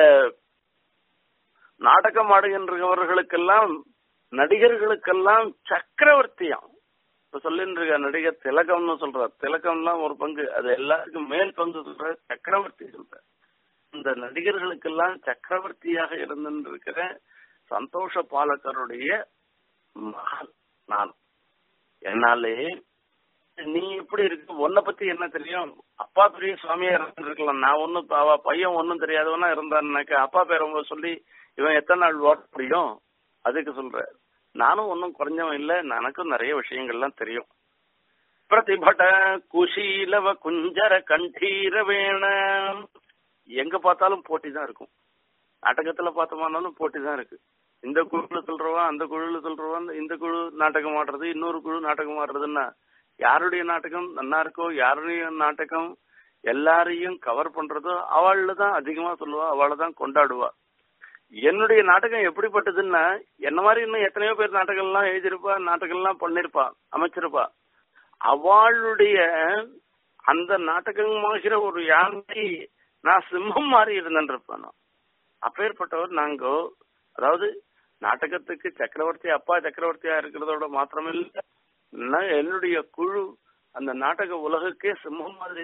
[SPEAKER 1] நாடகம் ஆடுகின்றவர்களுக்கெல்லாம் நடிகர்களுக்கெல்லாம் சக்கரவர்த்தியாம் இப்ப சொல்லிட்டு நடிகர் திலகம்னு சொல்றார் திலகம்லாம் ஒரு பங்கு அது எல்லாருக்கும் மேல் பங்கு சொல்ற சக்கரவர்த்தி சொல்ற இந்த நடிகர்களுக்கெல்லாம் சக்கரவர்த்தியாக இருந்திருக்கிற சந்தோஷ பாலகருடைய மகன் நான் என்னாலே நீ எப்படி இருக்கு உன்னை பத்தி என்ன தெரியும் அப்பா பெரிய சுவாமியா இருந்திருக்கலாம் நான் ஒன்னும் அவ பையன் ஒன்னும் தெரியாதவனா இருந்தான்னாக்க அப்பா பேரவங்க சொல்லி இவன் எத்தனை நாள் ஓட்ட முடியும் அதுக்கு சொல்ற நானும் ஒன்னும் குறைஞ்சவன் இல்ல எனக்கும் நிறைய விஷயங்கள்லாம் தெரியும் பிரதிபட குஷீலவ குஞ்சர கண்டீர வேண எங்க பார்த்தாலும் போட்டி தான் இருக்கும் நாடகத்துல பார்த்தோம்னாலும் போட்டி தான் இருக்கு இந்த குழுல சொல்றவன் அந்த குழுல சொல்றவன் இந்த குழு நாடகம் ஆடுறது இன்னொரு குழு நாடகம் ஆடுறதுன்னா யாருடைய நாடகம் நல்லா இருக்கோ யாருடைய நாடகம் எல்லாரையும் கவர் பண்றதோ அவள்ல தான் அதிகமா சொல்லுவா அவளை தான் கொண்டாடுவா என்னுடைய நாடகம் எப்படிப்பட்டதுன்னா என்ன மாதிரி இன்னும் எத்தனையோ பேர் நாடகம்லாம் எழுதியிருப்பா நாடகம்லாம் பண்ணிருப்பா அமைச்சிருப்பா அவளுடைய அந்த நாடகமாகிற ஒரு யானை நான் சிம்மம் மாறி இருந்தேன் அப்பேற்பட்டவர் நாங்கோ அதாவது நாடகத்துக்கு சக்கரவர்த்தி அப்பா சக்கரவர்த்தியா இருக்கிறதோட மாத்திரமில்ல என்னுடைய குழு அந்த நாடக உலகுக்கே சிம்மம் மாதிரி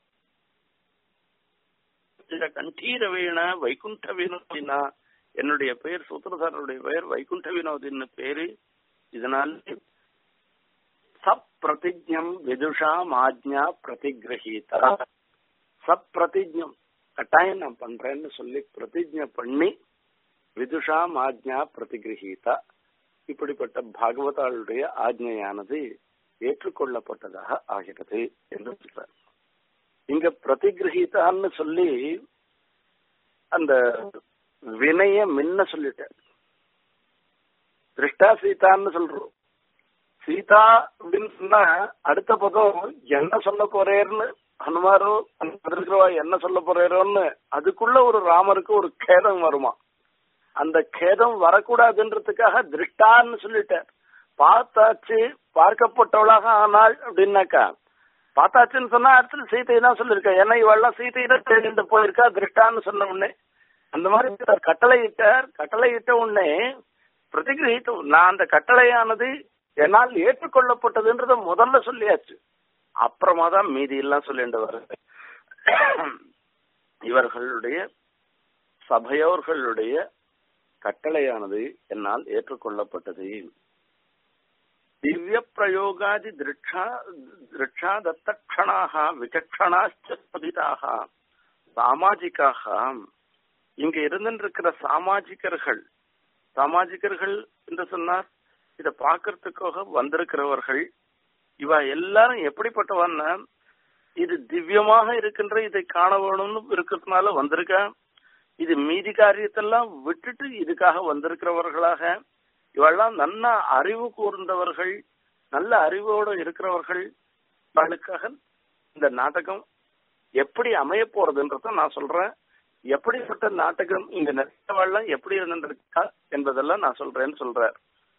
[SPEAKER 1] கண்டீர வீண வைகுண்ட வினோதினா என்னுடைய பெயர் சூத்திரதாரருடைய பெயர் வைகுண்ட வினோதின்னு பேரு இதனால சப்பிரதிஜம் விதுஷா ஆஜ்ஞா பிரதிகிரகீதா சப்பிரதிஜம் கட்டாயம் நான் பண்றேன்னு சொல்லி பிரதிஜை பண்ணி விதுஷா ஆஜ்ஞா பிரதிகிரகீதா இப்படிப்பட்ட பாகவதாளுடைய ஆஜ்ஞையானது ஏற்றுக்கொள்ளப்பட்டதாக ஆகிறது என்று சொல்றார் இங்க பிரதிகிரகீதான்னு சொல்லி அந்த வினைய முன்ன சொல்லிட்டார் திருஷ்டா சீதான்னு சொல்றோம் சீதா அப்படின்னு சொன்னா அடுத்த பதம் என்ன சொல்ல போறேன்னு ஹனுமாரோ இருக்கிறவா என்ன சொல்ல போறேரோன்னு அதுக்குள்ள ஒரு ராமருக்கு ஒரு கேதம் வருமா அந்த கேதம் வரக்கூடாதுன்றதுக்காக திருஷ்டான்னு சொல்லிட்டார் பார்த்தாச்சு பார்க்கப்பட்டவளாக ஆனாள் அப்படின்னாக்கா பார்த்தாச்சுன்னு சொன்னா அடுத்தது சீதையை தான் சொல்லியிருக்கா ஏன்னா இவெல்லாம் சீதையை தான் தேடிட்டு போயிருக்கா திருஷ்டான்னு சொன்ன உடனே அந்த மாதிரி கட்டளை இட்டார் கட்டளை இட்ட உடனே பிரதிகிரகித்தம் நான் அந்த கட்டளையானது என்னால் ஏற்றுக்கொள்ளப்பட்டதுன்றத முதல்ல சொல்லியாச்சு அப்புறமா தான் மீதி எல்லாம் சொல்லிட்டு வருது இவர்களுடைய சபையோர்களுடைய கட்டளையானது என்னால் ஏற்றுக்கொள்ளப்பட்டது திவ்ய பிரயோகாதி திருட்சா திருட்சா தத்தக்ஷணாக விசக்ஷணாச்சதிதாக சாமாஜிக்காக இங்க இருந்திருக்கிற சாமாஜிகர்கள் சாமாஜிகர்கள் என்று சொன்னார் இத பாக்குறதுக்காக வந்திருக்கிறவர்கள் இவ எல்லாரும் எப்படிப்பட்டவன்னா இது திவ்யமாக இருக்கின்ற இதை காண வேணும்னு இருக்கிறதுனால வந்திருக்க இது மீதி காரியத்தெல்லாம் விட்டுட்டு இதுக்காக வந்திருக்கிறவர்களாக இவெல்லாம் நல்ல அறிவு கூர்ந்தவர்கள் நல்ல அறிவோடு இருக்கிறவர்கள் அவளுக்காக இந்த நாடகம் எப்படி அமைய போறதுன்றத நான் சொல்றேன் எப்படிப்பட்ட நாடகம் இங்க நிறையவெல்லாம் எப்படி இருந்திருக்கா என்பதெல்லாம் நான் சொல்றேன்னு சொல்றார்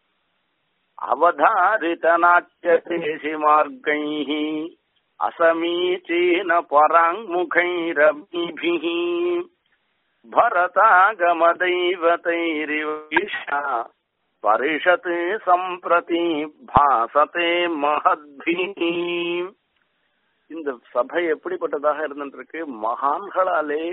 [SPEAKER 1] அவதாரித நாட்டிய தேசி மார்கை அசமீச்சீன பராங்முகைரபீபிः भरतागमदैवतैरिवैषा परिषत् सम्प्रति भासते महद्भिः இந்த சபை எப்படிப்பட்டதாக இருந்திருக்கு மகான்களாலே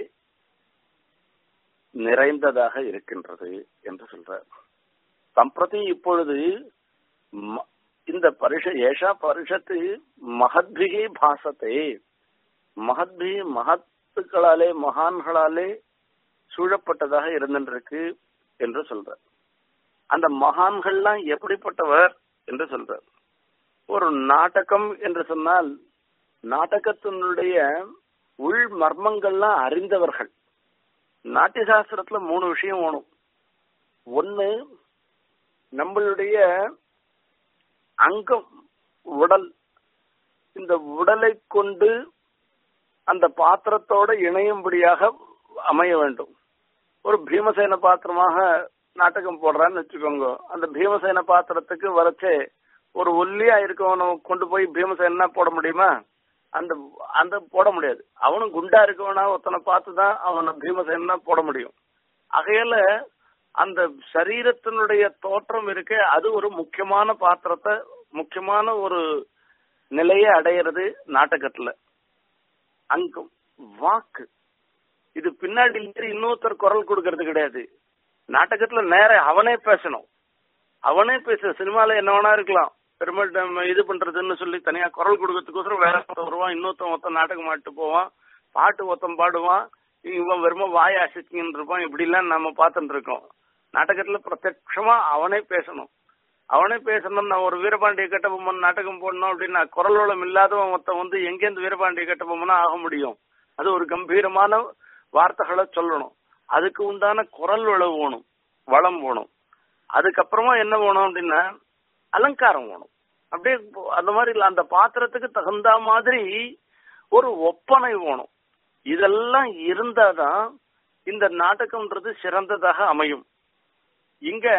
[SPEAKER 1] நிறைந்ததாக இருக்கின்றது என்று சொல்றார் சம்பிரதி இப்பொழுது ம- இந்த பரிஷ ஏஷா பரிஷத்து மகத்பிகி பாசத்தே மகத்பி மகத்துக்களாலே மகான்களாலே சூழப்பட்டதாக இருந்திருக்கு என்று சொல்றார் அந்த மகான்கள்லாம் எப்படிப்பட்டவர் என்று சொல்றார் ஒரு நாடகம் என்று சொன்னால் நாடகத்தினுடைய உள் மர்மங்கள்லாம் அறிந்தவர்கள் நாட்டிய சாஸ்திரத்துல மூணு விஷயம் வேணும் ஒண்ணு நம்மளுடைய அங்கம் உடல் இந்த உடலை கொண்டு அந்த பாத்திரத்தோட இணையும்படியாக அமைய வேண்டும் ஒரு பீமசேன பாத்திரமாக நாடகம் போடுறான்னு வச்சுக்கோங்க அந்த பீமசேன பாத்திரத்துக்கு வரைச்சே ஒரு ஒல்லியா இருக்கவனை கொண்டு போய் பீமசேனா போட முடியுமா அந்த அந்த போட முடியாது அவனும் குண்டா இருக்கவனா ஒருத்தனை பார்த்து தான் அவனை பீமசேனா போட முடியும் ஆகையால அந்த சரீரத்தினுடைய தோற்றம் இருக்க அது ஒரு முக்கியமான பாத்திரத்தை முக்கியமான ஒரு நிலையை அடையிறது நாடகத்துல அங்கம் வாக்கு இது பின்னாடி இருந்து இன்னொருத்தர் குரல் கொடுக்கறது கிடையாது நாடகத்துல நேர அவனே பேசணும் அவனே பேச சினிமால என்ன வேணா இருக்கலாம் பெருமாள் நம்ம இது பண்றதுன்னு சொல்லி தனியா குரல் கொடுக்கறதுக்கோசரம் வேற ஒருத்தன் வருவான் இன்னொருத்தன் ஒருத்தன் நாடகம் ஆட்டு போவான் பாட்டு ஒருத்தன் பாடுவான் இவன் வெறும வாய் அசைச்சின்னு இருப்பான் இப்படி எல்லாம் நம்ம பார்த்துட்டு இருக்கோம் நாடகத்துல பிரத்யட்சமா அவனே பேசணும் அவனே பேசணும் நான் ஒரு வீரபாண்டிய கட்டபொம்மன் நாடகம் போடணும் அப்படின்னா குரல் வளம் இல்லாதவன் ஒருத்தன் வந்து எங்கேருந்து வீரபாண்டிய கட்டபொம்மனா ஆக முடியும் அது ஒரு கம்பீரமான வார்த்தைகளை சொல்லணும் அதுக்கு உண்டான குரல் வளம் வேணும் வளம் வேணும் அதுக்கப்புறமா என்ன வேணும் அப்படின்னா அலங்காரம் வேணும் அப்படியே இப்போ அந்த மாதிரி இல்ல அந்த பாத்திரத்துக்கு தகுந்த மாதிரி ஒரு ஒப்பனை வேணும் இதெல்லாம் இருந்தாதான் இந்த நாடகம்ன்றது சிறந்ததாக அமையும் இங்க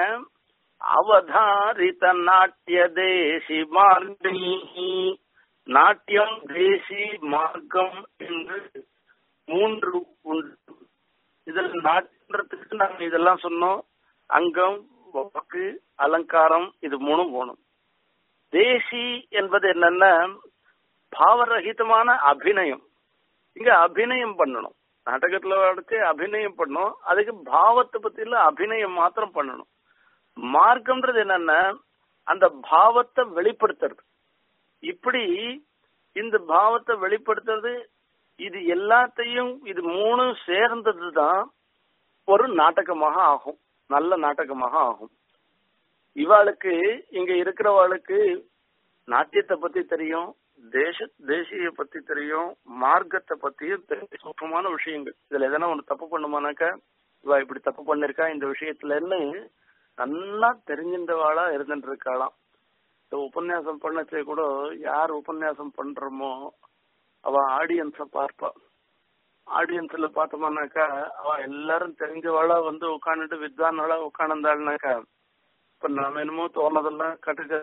[SPEAKER 1] அவதாரித நாட்டிய தேசி மார்க்கம் நாட்டியம் தேசி மார்க்கம் என்று மூன்று உண்டு இதில் நாட்டுன்றதுக்கு நாங்க இதெல்லாம் சொன்னோம் அங்கம் வாக்கு அலங்காரம் இது மூணும் போகணும் தேசி என்பது என்னன்னா பாவரகிதமான அபிநயம் இங்க அபிநயம் பண்ணணும் நாடகத்துல அடுத்து அபிநயம் பண்ணணும் அதுக்கு பாவத்தை பத்தி இல்ல அபிநயம் மாத்திரம் பண்ணணும் மார்க்கம்ன்றது என்னன்னா அந்த பாவத்தை வெளிப்படுத்துறது இப்படி இந்த பாவத்தை வெளிப்படுத்துறது இது எல்லாத்தையும் இது மூணும் சேர்ந்தது தான் ஒரு நாடகமாக ஆகும் நல்ல நாடகமாக ஆகும் இவாளுக்கு இங்க இருக்கிறவாளுக்கு நாட்டியத்தை பத்தி தெரியும் தேச தேசிய பத்தி தெரியும் மார்க்கத்தை பத்தியும் தெரியும் சூக்ஷமான விஷயங்கள் இதுல எதனா ஒண்ணு தப்பு பண்ணுமானாக்கா இவா இப்படி தப்பு பண்ணிருக்கா இந்த விஷயத்துலன்னு நல்லா தெரிஞ்சின்றவாளா இருந்துட்டு இருக்காளாம் இந்த உபன்யாசம் பண்ணச்சே கூட யார் உபன்யாசம் பண்றோமோ அவ ஆடியன்ஸ பார்ப்பா ஆடியன்ஸ்ல பார்த்தோம்னாக்கா அவ எல்லாரும் தெரிஞ்சவாளா வந்து உட்காந்துட்டு வித்வான்களா உட்காந்துருந்தாள்னாக்கா இப்ப நாம என்னமோ தோணதெல்லாம் கட்டுக்க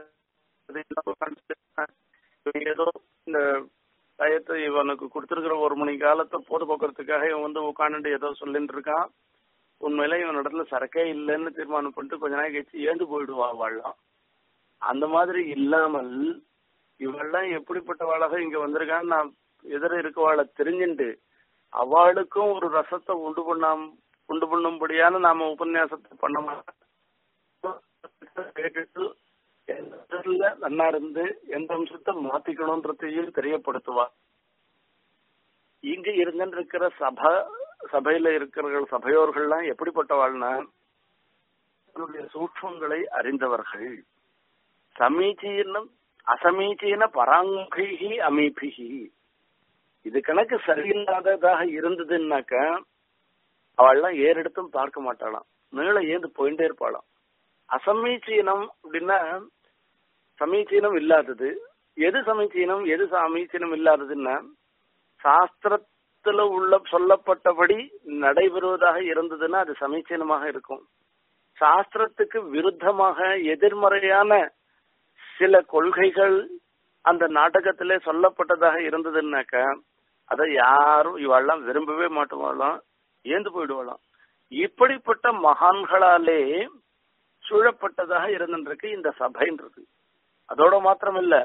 [SPEAKER 1] ஏதோ இந்த டயத்தை இவனுக்கு கொடுத்துருக்கிற ஒரு மணி காலத்தை பொது போக்குறதுக்காக இவன் வந்து உட்காந்துட்டு ஏதோ சொல்லிட்டு இருக்கான் உண்மையில இவன் இடத்துல சரக்கே இல்லைன்னு தீர்மானம் பண்ணிட்டு கொஞ்ச நாள் கழிச்சு ஏந்து போயிடுவா அவள்லாம் அந்த மாதிரி இல்லாமல் இவள்லாம் எப்படிப்பட்டவாளாக இங்க வந்திருக்கான்னு நான் எதிர இருக்கவாளை தெரிஞ்சுண்டு அவளுக்கும் ஒரு ரசத்தை உண்டு பண்ணாம உண்டு பண்ணும்படியான நாம உபன்யாசத்தை பண்ண மாட்டோம் கேட்டுட்டு எந்த இடத்துல நன்னா இருந்து எந்த அம்சத்தை மாத்திக்கணும்ன்றதையும் தெரியப்படுத்துவா இங்க இருந்துட்டு இருக்கிற சபை சபையில இருக்கிற சபையோர்கள்லாம் எப்படிப்பட்டவாள்னா தன்னுடைய சூக்மங்களை அறிந்தவர்கள் சமீச்சீனம் அசமீச்சீன பராங்கிகி அமீபிகி இது கணக்கு சரியில்லாததாக இருந்ததுன்னாக்க அவள்லாம் ஏறெடுத்தும் பார்க்க மாட்டாளாம் மேல ஏந்து போயிட்டே இருப்பாளாம் அசமீச்சீனம் அப்படின்னா சமீச்சீனம் இல்லாதது எது சமீச்சீனம் எது சமீச்சீனம் இல்லாததுன்னா சாஸ்திரத்துல உள்ள சொல்லப்பட்டபடி நடைபெறுவதாக இருந்ததுன்னா அது சமீச்சீனமாக இருக்கும் சாஸ்திரத்துக்கு விருத்தமாக எதிர்மறையான சில கொள்கைகள் அந்த நாடகத்திலே சொல்லப்பட்டதாக இருந்ததுன்னாக்க அதை யாரும் இவாள்லாம் விரும்பவே மாட்டுவாளாம் ஏந்து போயிடுவாளாம் இப்படிப்பட்ட மகான்களாலே சூழப்பட்டதாக இருந்திருக்கு இந்த சபைன்றது அதோட மாத்திரம் இல்ல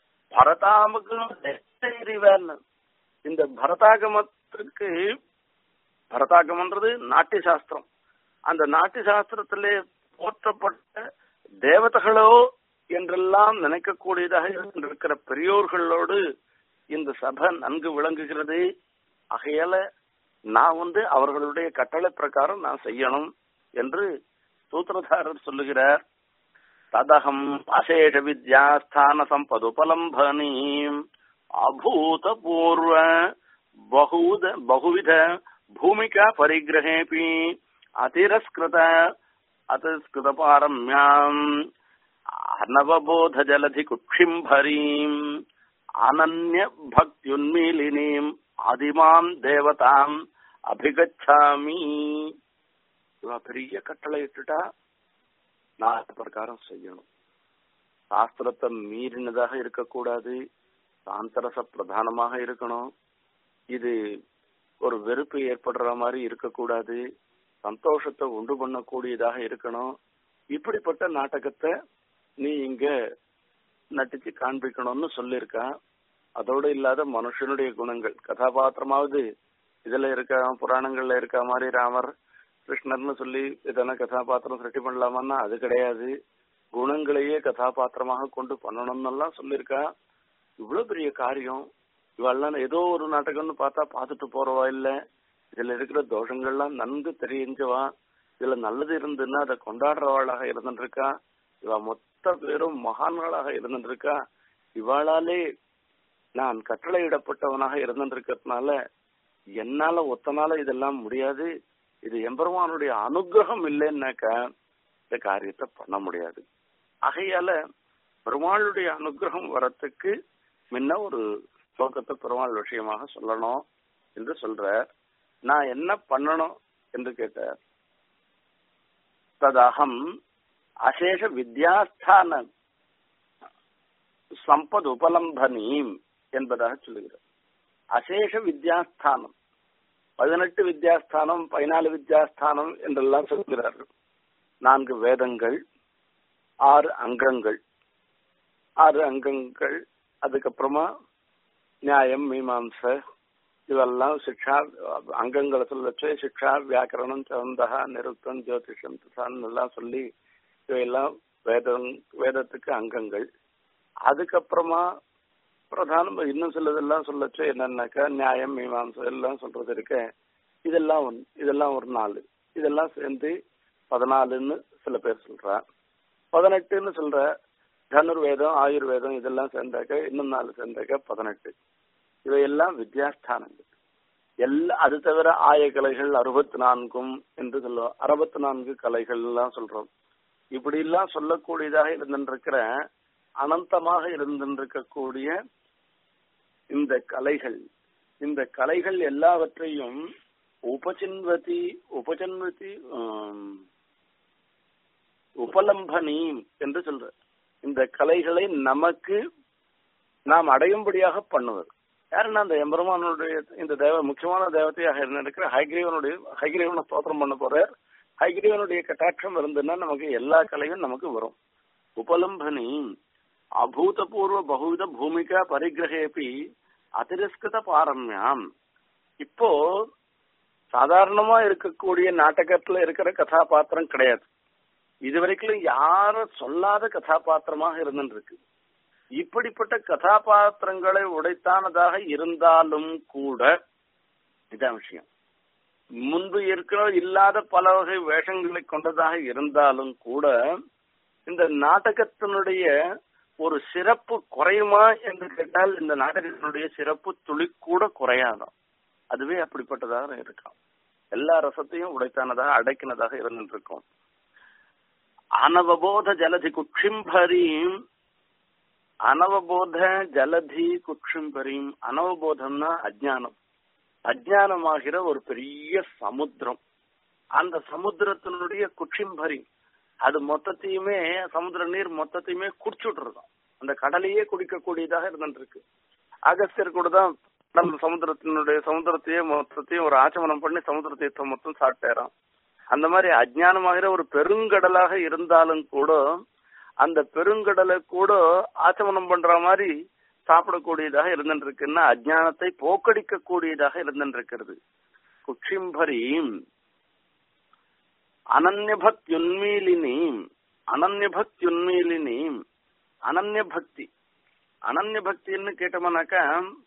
[SPEAKER 1] பரதாமகம் இந்த பரதாகமத்துக்கு பரதாகமன்றது நாட்டிய சாஸ்திரம் அந்த நாட்டிய சாஸ்திரத்திலே போற்றப்பட்ட தேவதைகளோ என்றெல்லாம் நினைக்கக்கூடியதாக இருக்கிற பெரியோர்களோடு இந்த சபை நன்கு விளங்குகிறது ஆகையால நான் வந்து அவர்களுடைய கட்டளை பிரகாரம் நான் செய்யணும் என்று சூத்திரதாரர் சொல்லுகிறார் ததகம் அசேஷ வித்யாஸ்தான சம்பதுபலம்பனீம் அபூதபூர்வ பகூத பகுவித பூமிகா பரிகிரகேபி அதிரஸ்கிருத அதிஸ்கிருத பாரம்யாம் அனவபோத ஜலதி குட்சிம்பரீம் அனன்ய பக்தியுன்மீலினீம் அதிமாம் தேவதாம் அபிகச்சாமி இவ பெரிய கட்டளை இட்டுட்டா நான் பிரகாரம் செய்யணும் சாஸ்திரத்தை மீறினதாக இருக்கக்கூடாது சாந்தரச பிரதானமாக இருக்கணும் இது ஒரு வெறுப்பு ஏற்படுற மாதிரி இருக்கக்கூடாது சந்தோஷத்தை உண்டு பண்ணக்கூடியதாக இருக்கணும் இப்படிப்பட்ட நாடகத்தை நீ இங்க நட்டிச்சு காண்பிக்கணும்னு சொல்லியிருக்கா அதோடு இல்லாத மனுஷனுடைய குணங்கள் கதாபாத்திரமாவது இதுல இருக்க புராணங்கள்ல இருக்க மாதிரி ராமர் கிருஷ்ணர்னு சொல்லி எதனா கதாபாத்திரம் சிருஷ்டி பண்ணலாமான்னா அது கிடையாது குணங்களையே கதாபாத்திரமாக கொண்டு பண்ணணும்னு எல்லாம் சொல்லியிருக்கா இவ்வளவு பெரிய காரியம் இவெல்லாம் ஏதோ ஒரு நாடகம்னு பார்த்தா பார்த்துட்டு போறவா இல்ல இதுல இருக்கிற தோஷங்கள்லாம் நன்கு தெரிஞ்சவா இதுல நல்லது இருந்துன்னா அதை கொண்டாடுறவாளாக இருந்துருக்கா இவ மொத்த பேரும் மகான்களாக இருந்துருக்கா இவாளாலே நான் கட்டளையிடப்பட்டவனாக இருந்திருக்கிறதுனால என்னால ஒத்தனால இதெல்லாம் முடியாது இது எம்பெருமானுடைய அனுகிரகம் இல்லைன்னாக்க இந்த காரியத்தை பண்ண முடியாது ஆகையால பெருமாளுடைய அனுகிரகம் வரத்துக்கு முன்ன ஒரு ஸ்லோகத்தை பெருமாள் விஷயமாக சொல்லணும் என்று சொல்ற நான் என்ன பண்ணணும் என்று கேட்டார் ததகம் அசேஷ வித்யாஸ்தான சம்பத் உபலம்பனீம் என்பதாக சொல்லுகிறார் அசேஷ வித்யாஸ்தானம் பதினெட்டு வித்யாஸ்தானம் பதினாலு வித்யாஸ்தானம் என்றெல்லாம் சொல்கிறார்கள் நான்கு வேதங்கள் ஆறு அங்கங்கள் ஆறு அங்கங்கள் அதுக்கப்புறமா நியாயம் மீமாம்ச இதெல்லாம் சிக்ஷா அங்கங்களை சொல்லச்சு சிக்ஷா வியாக்கரணம் சந்தகா நிருத்தம் ஜோதிஷம் துசான் எல்லாம் சொல்லி இவையெல்லாம் வேதம் வேதத்துக்கு அங்கங்கள் அதுக்கப்புறமா பிரதானம் இன்னும் சிலதெல்லாம் சொல்லச்சு என்னன்னாக்கா நியாயம் மீமாம்சம் எல்லாம் சொல்றது இருக்க இதெல்லாம் ஒன் இதெல்லாம் ஒரு நாலு இதெல்லாம் சேர்ந்து பதினாலுன்னு சில பேர் சொல்றா பதினெட்டுன்னு சொல்ற தனுர்வேதம் ஆயுர்வேதம் இதெல்லாம் சேர்ந்தாக்க இன்னும் நாலு சேர்ந்தாக்க பதினெட்டு இவையெல்லாம் வித்யாஸ்தானங்கள் எல்லா அது தவிர ஆய கலைகள் அறுபத்தி நான்கும் என்று சொல்லுவோம் அறுபத்தி நான்கு கலைகள் எல்லாம் சொல்றோம் இப்படி எல்லாம் சொல்லக்கூடியதாக இருந்திருக்கிற அனந்தமாக இருந்திருக்கக்கூடிய இந்த கலைகள் இந்த கலைகள் எல்லாவற்றையும் உபசின்வதி உபசன்வதி உபலம்பனி என்று சொல்ற இந்த கலைகளை நமக்கு நாம் அடையும்படியாக பண்ணுவது யாருன்னா அந்த எம்பெருமானுடைய இந்த தேவ முக்கியமான தேவதையாக இருந்திருக்கிற ஹைகிரீவனுடைய ஹைகிரீவனை ஸ்தோத்திரம் பண்ண போறார் ஹைகிரீவனுடைய கட்டாட்சம் இருந்ததுன்னா நமக்கு எல்லா கலையும் நமக்கு வரும் உபலம்பனி அபூதபூர்வ பகுவித பூமிகா பரிகிரகேபி அதிரஸ்கிருத பாரம்யாம் இப்போ சாதாரணமா இருக்கக்கூடிய நாடகத்துல இருக்கிற கதாபாத்திரம் கிடையாது இதுவரைக்கும் யாரும் சொல்லாத கதாபாத்திரமாக இருந்துருக்கு இப்படிப்பட்ட கதாபாத்திரங்களை உடைத்தானதாக இருந்தாலும் கூட இதான் விஷயம் முன்பு இருக்கிற இல்லாத பல வகை வேஷங்களை கொண்டதாக இருந்தாலும் கூட இந்த நாடகத்தினுடைய ஒரு சிறப்பு குறையுமா என்று கேட்டால் இந்த நாடகத்தினுடைய சிறப்பு துளி கூட குறையாதான் அதுவே அப்படிப்பட்டதாக இருக்காம் எல்லா ரசத்தையும் உடைத்தானதாக அடக்கினதாக இருந்துட்டு இருக்கும் அனவபோத ஜலதி குட்சிம்பரீம் அனவபோத ஜலதி குட்சிம்பரீம் அனவபோதம்னா அஜ்ஞானம் அஜ்ஞானமாகிற ஒரு பெரிய சமுத்திரம் அந்த சமுத்திரத்தினுடைய குட்சிம்பரி அது மொத்தத்தையுமே சமுத்திர நீர் மொத்தத்தையுமே குடிச்சுட்ருதான் அந்த கடலையே குடிக்கக்கூடியதாக இருந்துருக்கு அகஸ்தியர் கூட தான் கடல் சமுத்திரத்தினுடைய சமுத்திரத்தையே மொத்தத்தையும் ஒரு ஆச்சமனம் பண்ணி சமுத்திர தீர்த்தம் மொத்தம் சாப்பிட்டேறான் அந்த மாதிரி அஜ்ஞானமாகிற ஒரு பெருங்கடலாக இருந்தாலும் கூட அந்த பெருங்கடலை கூட ஆச்சமனம் பண்ற மாதிரி சாப்பிடக்கூடியதாக இருந்துருக்குன்னா அஜ்ஞானத்தை போக்கடிக்க கூடியதாக இருந்துருக்கிறது குட்சிம்பரி அனன்யபக்தியுன்மீலினி அனன்யபக்தியுன்மீலினி அனன்ய பக்தி அனன்ய பக்தின்னு கேட்டோம்னாக்கா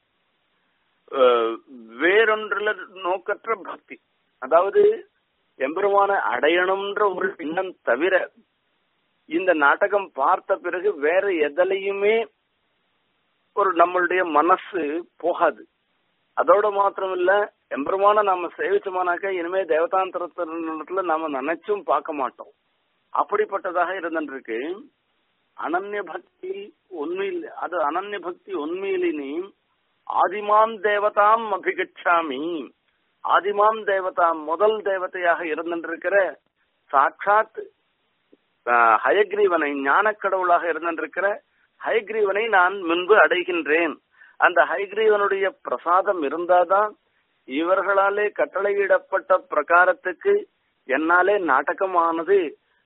[SPEAKER 1] வேறொன்றுல நோக்கற்ற பக்தி அதாவது எம்பெருமான அடையணும்ன்ற ஒரு எண்ணம் தவிர இந்த நாடகம் பார்த்த பிறகு வேற எதிலையுமே ஒரு நம்மளுடைய மனசு போகாது அதோட மாத்திரம் இல்ல எம்பெருமான நாம சேவிச்சோமானாக்க இனிமே தேவதாந்திரத்துல நாம நினைச்சும் பார்க்க மாட்டோம் அப்படிப்பட்டதாக இருந்துருக்கு அனன்ய பக்தி உண்மையில் அது அனன்ய பக்தி உண்மையிலினி ஆதிமாம் தேவதாம் அபிகச்சாமி ஆதிமாம் தேவதாம் முதல் தேவதையாக இருந்திருக்கிற சாட்சாத் ஹயக்ரீவனை ஞான கடவுளாக இருந்திருக்கிற ஹயக்ரீவனை நான் முன்பு அடைகின்றேன் அந்த ஹைகிரீவனுடைய பிரசாதம் இருந்தாதான் இவர்களாலே கட்டளையிடப்பட்ட பிரகாரத்துக்கு என்னாலே நாடகமானது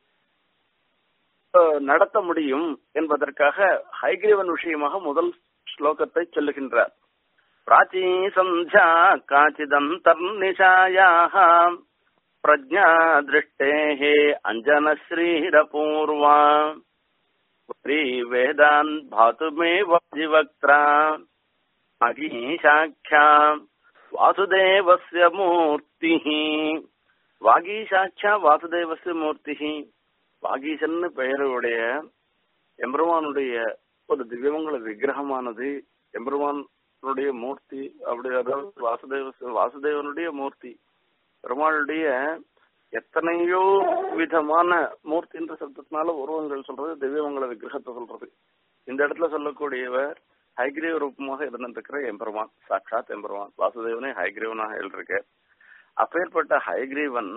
[SPEAKER 1] நடத்த முடியும் என்பதற்காக ஹைகிரீவன் விஷயமாக முதல் ஸ்லோகத்தை சொல்லுகின்றார் பிராச்சீ சந்தியா காச்சிதந்தர்நிஷாயாக பிரஜா திருஷ்டேஹே அஞ்சனஸ்ரீரபூர்வா வேதான் பாதுமே வாஜிவக்ரா வாகீசாட்சா வாசுதேவஸ்ய மூர்த்தி வாகீசாட்சா வாசுதேவஸ்ய மூர்த்தி வாகீசன்னு பெயருடைய எம்பெருமானுடைய ஒரு திவ்யமங்கல விக்கிரகமானது எம்பெருமானுடைய மூர்த்தி அப்படி அதாவது வாசுதேவ வாசுதேவனுடைய மூர்த்தி பெருமாளுடைய எத்தனையோ விதமான மூர்த்தி என்ற சப்தத்தினால உருவங்கள் சொல்றது திவ்யமங்கல விக்கிரகத்தை சொல்றது இந்த இடத்துல சொல்லக்கூடியவர் ஹைகிரீவ ரூபமாக இருந்திருக்கிற எம்பெருமான் சாட்சாத் எம்பெருமான் வாசுதேவனே ஹைகிரீவனாக எழுதிருக்க அப்பேற்பட்ட ஹைகிரீவன்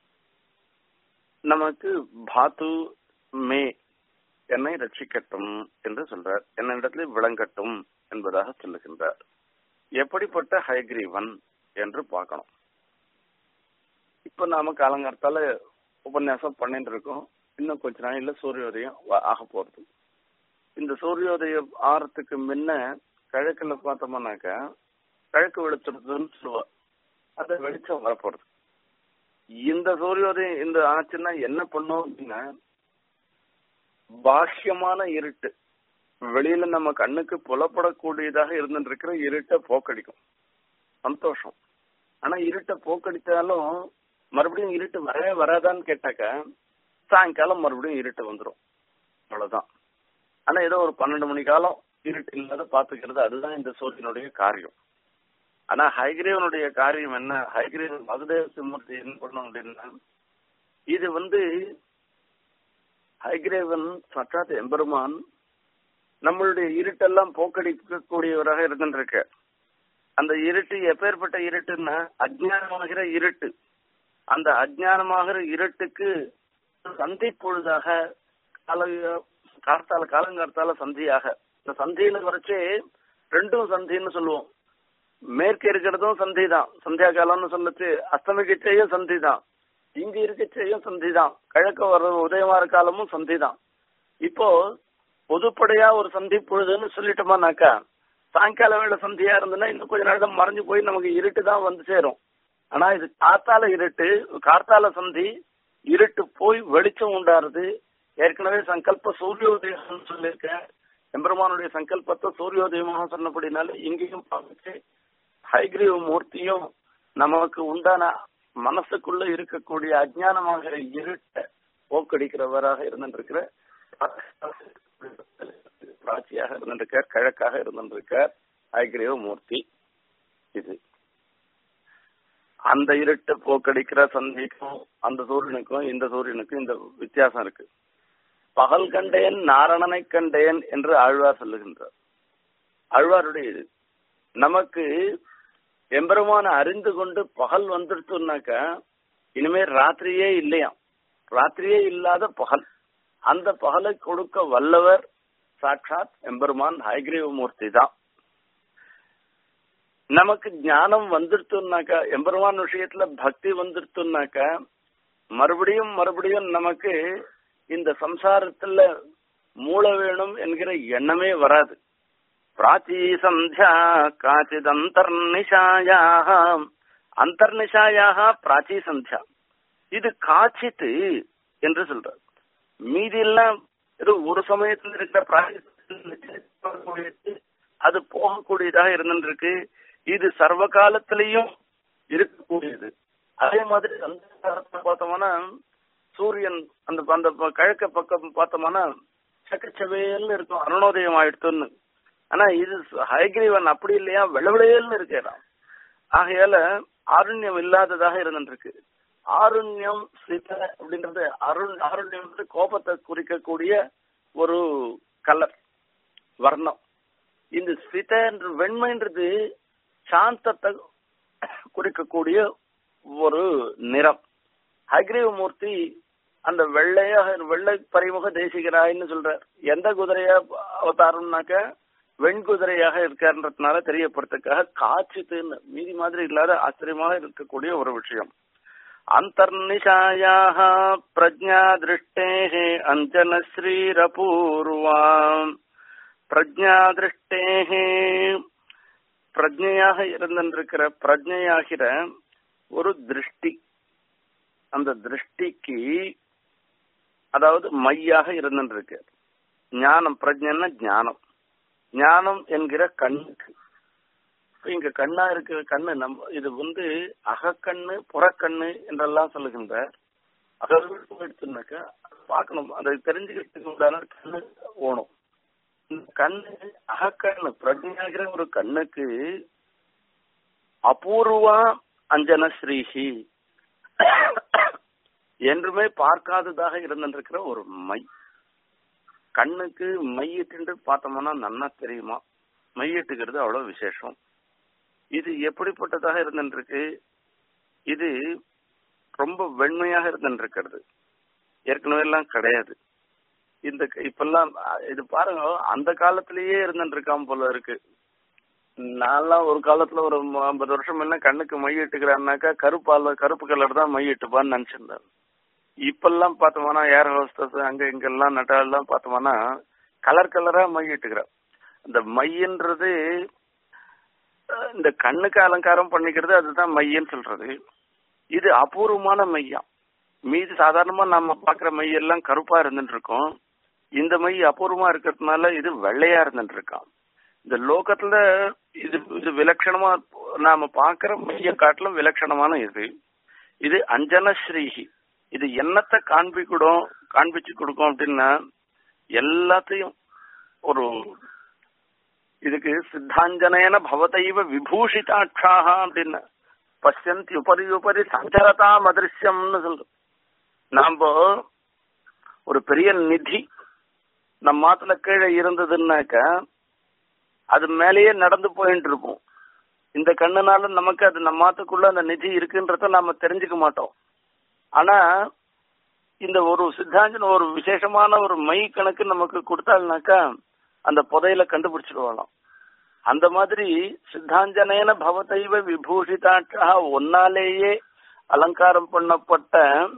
[SPEAKER 1] நமக்கு பாத்து மே என்னை ரட்சிக்கட்டும் என்று சொல்றார் என்னிடத்துல விளங்கட்டும் என்பதாக சொல்லுகின்றார் எப்படிப்பட்ட ஹைகிரீவன் என்று பார்க்கணும் இப்ப நாம காலங்காலத்தால உபன்யாசம் பண்ணிட்டு இருக்கோம் இன்னும் கொஞ்ச நாளில் சூரியோதயம் ஆக போறது இந்த சூரியோதயம் ஆறத்துக்கு முன்ன கிழக்குல பார்த்தோம்னாக்கா கிழக்கு வெளிச்சத்துன்னு சொல்லுவா அந்த வெளிச்சம் வரப்போறது இந்த சூரியோதயம் இந்த ஆச்சுன்னா என்ன பண்ணும் அப்படின்னா பாஷ்யமான இருட்டு வெளியில நம்ம கண்ணுக்கு புலப்படக்கூடியதாக இருந்துட்டு இருக்கிற இருட்டை போக்கடிக்கும் சந்தோஷம் ஆனா இருட்டை போக்கடித்தாலும் மறுபடியும் இருட்டு வரவே வராதான்னு கேட்டாக்க சாயங்காலம் மறுபடியும் இருட்டு வந்துடும் அவ்வளவுதான் ஆனா ஏதோ ஒரு பன்னெண்டு மணி காலம் இருட்டு இல்லாத பாத்துக்கிறது அதுதான் இந்த சூரியனுடைய காரியம் ஆனா ஹைகிரீவனுடைய காரியம் என்ன ஹைகிரீவன் மகுதேவ சிம்மூர்த்தி என்ன பண்ணும் அப்படின்னா இது வந்து ஹைகிரேவன் சற்றாத் எம்பெருமான் நம்மளுடைய இருட்டெல்லாம் போக்கடிக்கக்கூடியவராக இருந்துருக்க அந்த இருட்டு எப்பேற்பட்ட இருட்டுன்னா அஜ்ஞானமாகிற இருட்டு அந்த அஜ்ஞானமாகிற இருட்டுக்கு சந்தி பொழுதாக கால கார்த்தால காலங்கார்த்தால சந்தியாக இந்த சந்தின்னு வரைச்சு ரெண்டும் சந்தின்னு சொல்லுவோம் மேற்கு இருக்கிறதும் சந்தி தான் சந்தியா காலம்னு சொல்லுச்சு அஸ்தமிக்கிச்சையும் சந்தி தான் இங்க இருக்கச்சையும் சந்தி தான் கிழக்கு வர உதயமாற காலமும் சந்தி தான் இப்போ பொதுப்படையா ஒரு சந்தி பொழுதுன்னு சொல்லிட்டோமானாக்கா சாயங்கால வேலை சந்தியா இருந்ததுன்னா இன்னும் கொஞ்ச நேரம் மறைஞ்சு போய் நமக்கு இருட்டு தான் வந்து சேரும் ஆனா இது காத்தால இருட்டு கார்த்தால சந்தி இருட்டு போய் வெளிச்சம் உண்டாருது ஏற்கனவே சங்கல்ப சூரியோதயம் சொல்லியிருக்கேன் எம்பெருமானுடைய சங்கல்பத்தை சூரியோதயமாக சொன்னபடினால இங்கேயும் பார்த்துச்சு ஹைகிரீவ மூர்த்தியும் நமக்கு உண்டான மனசுக்குள்ள இருக்கக்கூடிய அஜ்ஞானமாகிற இருட்ட போக்கடிக்கிறவராக இருந்திருக்கிற பிராட்சியாக இருந்திருக்கார் கிழக்காக இருந்திருக்கார் ஹைகிரீவ மூர்த்தி இது அந்த இருட்டு போக்கடிக்கிற சந்திக்கும் அந்த சூரியனுக்கும் இந்த சூரியனுக்கும் இந்த வித்தியாசம் இருக்கு பகல் கண்டேன் நாரணனை கண்டேன் என்று ஆழ்வார் சொல்லுகின்றார் ஆழ்வாருடைய இது நமக்கு எம்பெருமான அறிந்து கொண்டு பகல் வந்துடுச்சுனாக்க இனிமே ராத்திரியே இல்லையாம் ராத்திரியே இல்லாத பகல் அந்த பகலை கொடுக்க வல்லவர் சாட்சாத் எம்பெருமான் ஹைகிரீவ மூர்த்தி தான் நமக்கு ஞானம் வந்துடுத்துனாக்கா எம்பெருமான் விஷயத்துல பக்தி வந்துடுத்துனாக்கா மறுபடியும் மறுபடியும் நமக்கு இந்த சம்சாரத்துல மூள வேணும் என்கிற எண்ணமே வராது பிராச்சி சந்தியா காச்சித் அந்தர்நிஷாயாக அந்தர்நிஷாயாக பிராச்சி சந்தியா இது காச்சித்து என்று சொல்றார் மீதி எல்லாம் இது ஒரு சமயத்தில் இருக்கிற பிராச்சி அது போகக்கூடியதாக இருந்திருக்கு இது சர்வ காலத்திலையும் இருக்கக்கூடியது அதே மாதிரி அந்த காலத்துல பார்த்தோம்னா சூரியன் அந்த அந்த கிழக்க பக்கம் பார்த்தோம்னா சக்கச்சவேல்னு இருக்கும் அருணோதயம் ஆயிடுத்துன்னு ஆனா இது ஹைகிரீவன் அப்படி இல்லையா வெள்ளவெளையல்னு இருக்கிறான் ஆகையால ஆருண்யம் இல்லாததாக இருந்துருக்கு ஆருண்யம் சித அப்படின்றது அருண் ஆருண்யம் கோபத்தை குறிக்கக்கூடிய ஒரு கலர் வர்ணம் இந்த சித வெண்மைன்றது சாந்தத்தை குறிக்கக்கூடிய ஒரு நிறம் ஹைகிரீவ மூர்த்தி அந்த வெள்ளையாக வெள்ளை பரிமுக தேசிகராயின்னு சொல்றார் எந்த குதிரையா அவதாரம்னாக்க வெண்குதிரையாக இருக்காருன்றதுனால தெரியப்படுறதுக்காக காட்சித்துன்னு மீதி மாதிரி இல்லாத ஆச்சரியமாக இருக்கக்கூடிய ஒரு விஷயம் அந்தர்நிஷாயாக பிரஜா திருஷ்டே அஞ்சன ஸ்ரீரபூர்வாம் பிரஜா திருஷ்டே பிரஜையாக இருந்திருக்கிற பிரஜையாகிற ஒரு திருஷ்டி அந்த திருஷ்டிக்கு அதாவது மையாக இருந்திருக்கு ஞானம் பிரஜைன்னா ஞானம் ஞானம் என்கிற கண்ணுக்கு இங்க கண்ணா இருக்கிற கண்ணு நம்ம இது வந்து அகக்கண்ணு புறக்கண்ணு என்றெல்லாம் சொல்லுகின்ற அகல் எடுத்துனாக்க பார்க்கணும் அதை தெரிஞ்சுக்கிறதுக்கு உண்டான கண்ணு ஓணும் இந்த கண்ணு அகக்கண்ணு பிரஜையாகிற ஒரு கண்ணுக்கு அபூர்வா அஞ்சன ஸ்ரீஹி என்றுமே பார்க்காததாக இருந்திருக்கிற ஒரு மை கண்ணுக்கு மையிட்டு பார்த்தோம்னா நன்னா தெரியுமா மையிட்டுக்கிறது அவ்வளவு விசேஷம் இது எப்படிப்பட்டதாக இருந்திருக்கு இது ரொம்ப வெண்மையாக இருந்திருக்கிறது ஏற்கனவே எல்லாம் கிடையாது இந்த இப்பெல்லாம் இது பாருங்க அந்த காலத்திலேயே இருந்துருக்காம போல இருக்கு நான்லாம் ஒரு காலத்துல ஒரு ஐம்பது வருஷம் என்ன கண்ணுக்கு மை இட்டுக்கிறான்னாக்கா கருப்பால கருப்பு கலர் தான் மை இட்டுப்பான்னு நினைச்சிருந்தேன் இப்பெல்லாம் பார்த்தோம்னா ஏர் ஹோஸ்டஸ் அங்க இங்கெல்லாம் நட்டாலாம் பார்த்தோம்னா கலர் கலரா மை இட்டுக்கிறேன் இந்த மையன்றது இந்த கண்ணுக்கு அலங்காரம் பண்ணிக்கிறது அதுதான் மையன்னு சொல்றது இது அபூர்வமான மையம் மீதி சாதாரணமா நம்ம பாக்குற மையெல்லாம் கருப்பா இருந்துட்டு இருக்கோம் இந்த மை அபூர்வமா இருக்கிறதுனால இது வெள்ளையா இருந்துட்டு இருக்கான் இந்த லோகத்துல இது இது விலட்சணமா நாம பாக்குற மைய காட்டிலும் விலட்சணமான இது இது அஞ்சன ஸ்ரீஹி இது என்னத்தை காண்பிக்கூடும் காண்பிச்சு கொடுக்கும் அப்படின்னா எல்லாத்தையும் ஒரு இதுக்கு சித்தாஞ்சனேன பவதைவ விபூஷிதாட்சாக அப்படின்னு பசியந்தி உபரி உபரி சஞ்சரதாம் அதிருஷ்யம்னு சொல்றோம் நாம ஒரு பெரிய நிதி நம்ம மாத்துல கீழே இருந்ததுன்னாக்க அது மேலேயே நடந்து போயிட்டு இருக்கும் இந்த கண்ணுனால நமக்கு அது நம்ம மாத்துக்குள்ள அந்த நிதி இருக்குன்றத நாம தெரிஞ்சுக்க மாட்டோம் ஆனா இந்த ஒரு சித்தாஞ்சன ஒரு விசேஷமான ஒரு மை கணக்கு நமக்கு கொடுத்தாள்னாக்கா அந்த புதையில கண்டுபிடிச்சிடுவாளாம் அந்த மாதிரி சித்தாஞ்சனேன பவதைவ விபூஷிதாட்சா ஒன்னாலேயே அலங்காரம் பண்ணப்பட்ட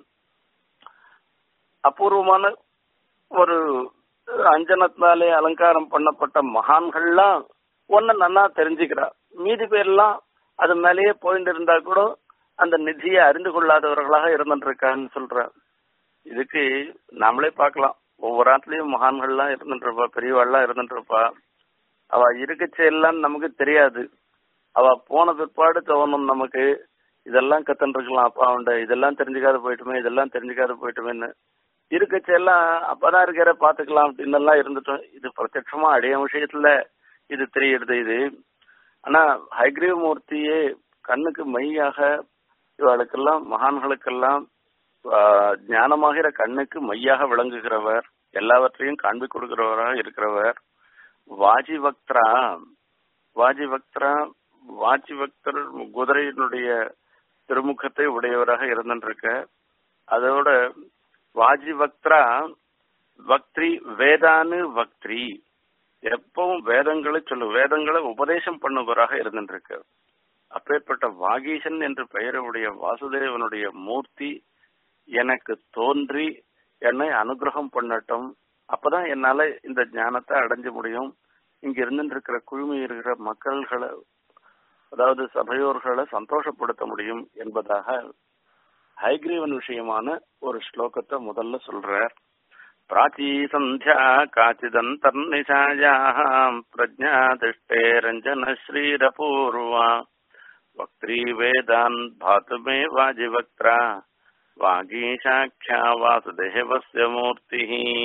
[SPEAKER 1] அபூர்வமான ஒரு அஞ்சனத்தினாலே அலங்காரம் பண்ணப்பட்ட மகான்கள்லாம் ஒன்னு நல்லா தெரிஞ்சுக்கிறா மீதி பேர்லாம் அது மேலேயே போயிட்டு இருந்தா கூட அந்த நிதியை அறிந்து கொள்ளாதவர்களாக இருந்துட்டு இருக்கான்னு சொல்ற இதுக்கு நாமளே பார்க்கலாம் ஒவ்வொரு ஆத்துலயும் மகான்கள்லாம் இருந்துட்டு இருப்பா பெரியவாள்லாம் இருந்துட்டு இருப்பா அவ இருக்கச்செல்லாம் நமக்கு தெரியாது அவ போன பிற்பாடு தோணும் நமக்கு இதெல்லாம் கத்துன்னு இருக்கலாம் அப்பா அவன்ட இதெல்லாம் தெரிஞ்சுக்காத போயிட்டுமே இதெல்லாம் தெரிஞ்சுக்காத போயிட்டுமேன்னு இருக்கச்செல்லாம் அப்பதான் இருக்கிற பாத்துக்கலாம் அப்படின்னு எல்லாம் இருந்துட்டோம் இது பிரத்யட்சமா அடைய விஷயத்துல இது தெரியுது இது ஆனா ஹைகிரீவ மூர்த்தியே கண்ணுக்கு மையாக இவளுக்கெல்லாம் மகான்களுக்கெல்லாம் ஆஹ், ஞானமாகிற கண்ணுக்கு மையாக விளங்குகிறவர் எல்லாவற்றையும் காண்பி கொடுக்கிறவராக இருக்கிறவர் வாஜிவக்திரா வாஜிவக்திரா வாஜிவக்தர் குதிரையினுடைய திருமுகத்தை உடையவராக இருந்திருக்க அதோட வாஜிவக்திரா வக்திரி வேதானு வக்திரி எப்பவும் வேதங்களை சொல்லு வேதங்களை உபதேசம் பண்ணுபவராக இருந்திருக்க அப்பேற்பட்ட வாகீசன் என்று பெயருடைய வாசுதேவனுடைய மூர்த்தி எனக்கு தோன்றி என்னை அனுகிரகம் பண்ணட்டும் அப்பதான் என்னால இந்த ஞானத்தை அடைஞ்ச முடியும் இங்க இருந்துட்டு இருக்கிற குழுமி இருக்கிற மக்கள்களை அதாவது சபையோர்களை சந்தோஷப்படுத்த முடியும் என்பதாக ஹைகிரீவன் விஷயமான ஒரு ஸ்லோகத்தை முதல்ல சொல்றார் பிராச்சீ சந்தியா காச்சிதந்தர்நிஷாயாம் பிரஜா திஷ்டே ரஞ்சன ஸ்ரீரபூர்வா வக்திரீ வேதான் பாத்துமே வாஜிவக்திரா வாகீஷாख्या வாசுதேவஸ்ய மூர்த்தி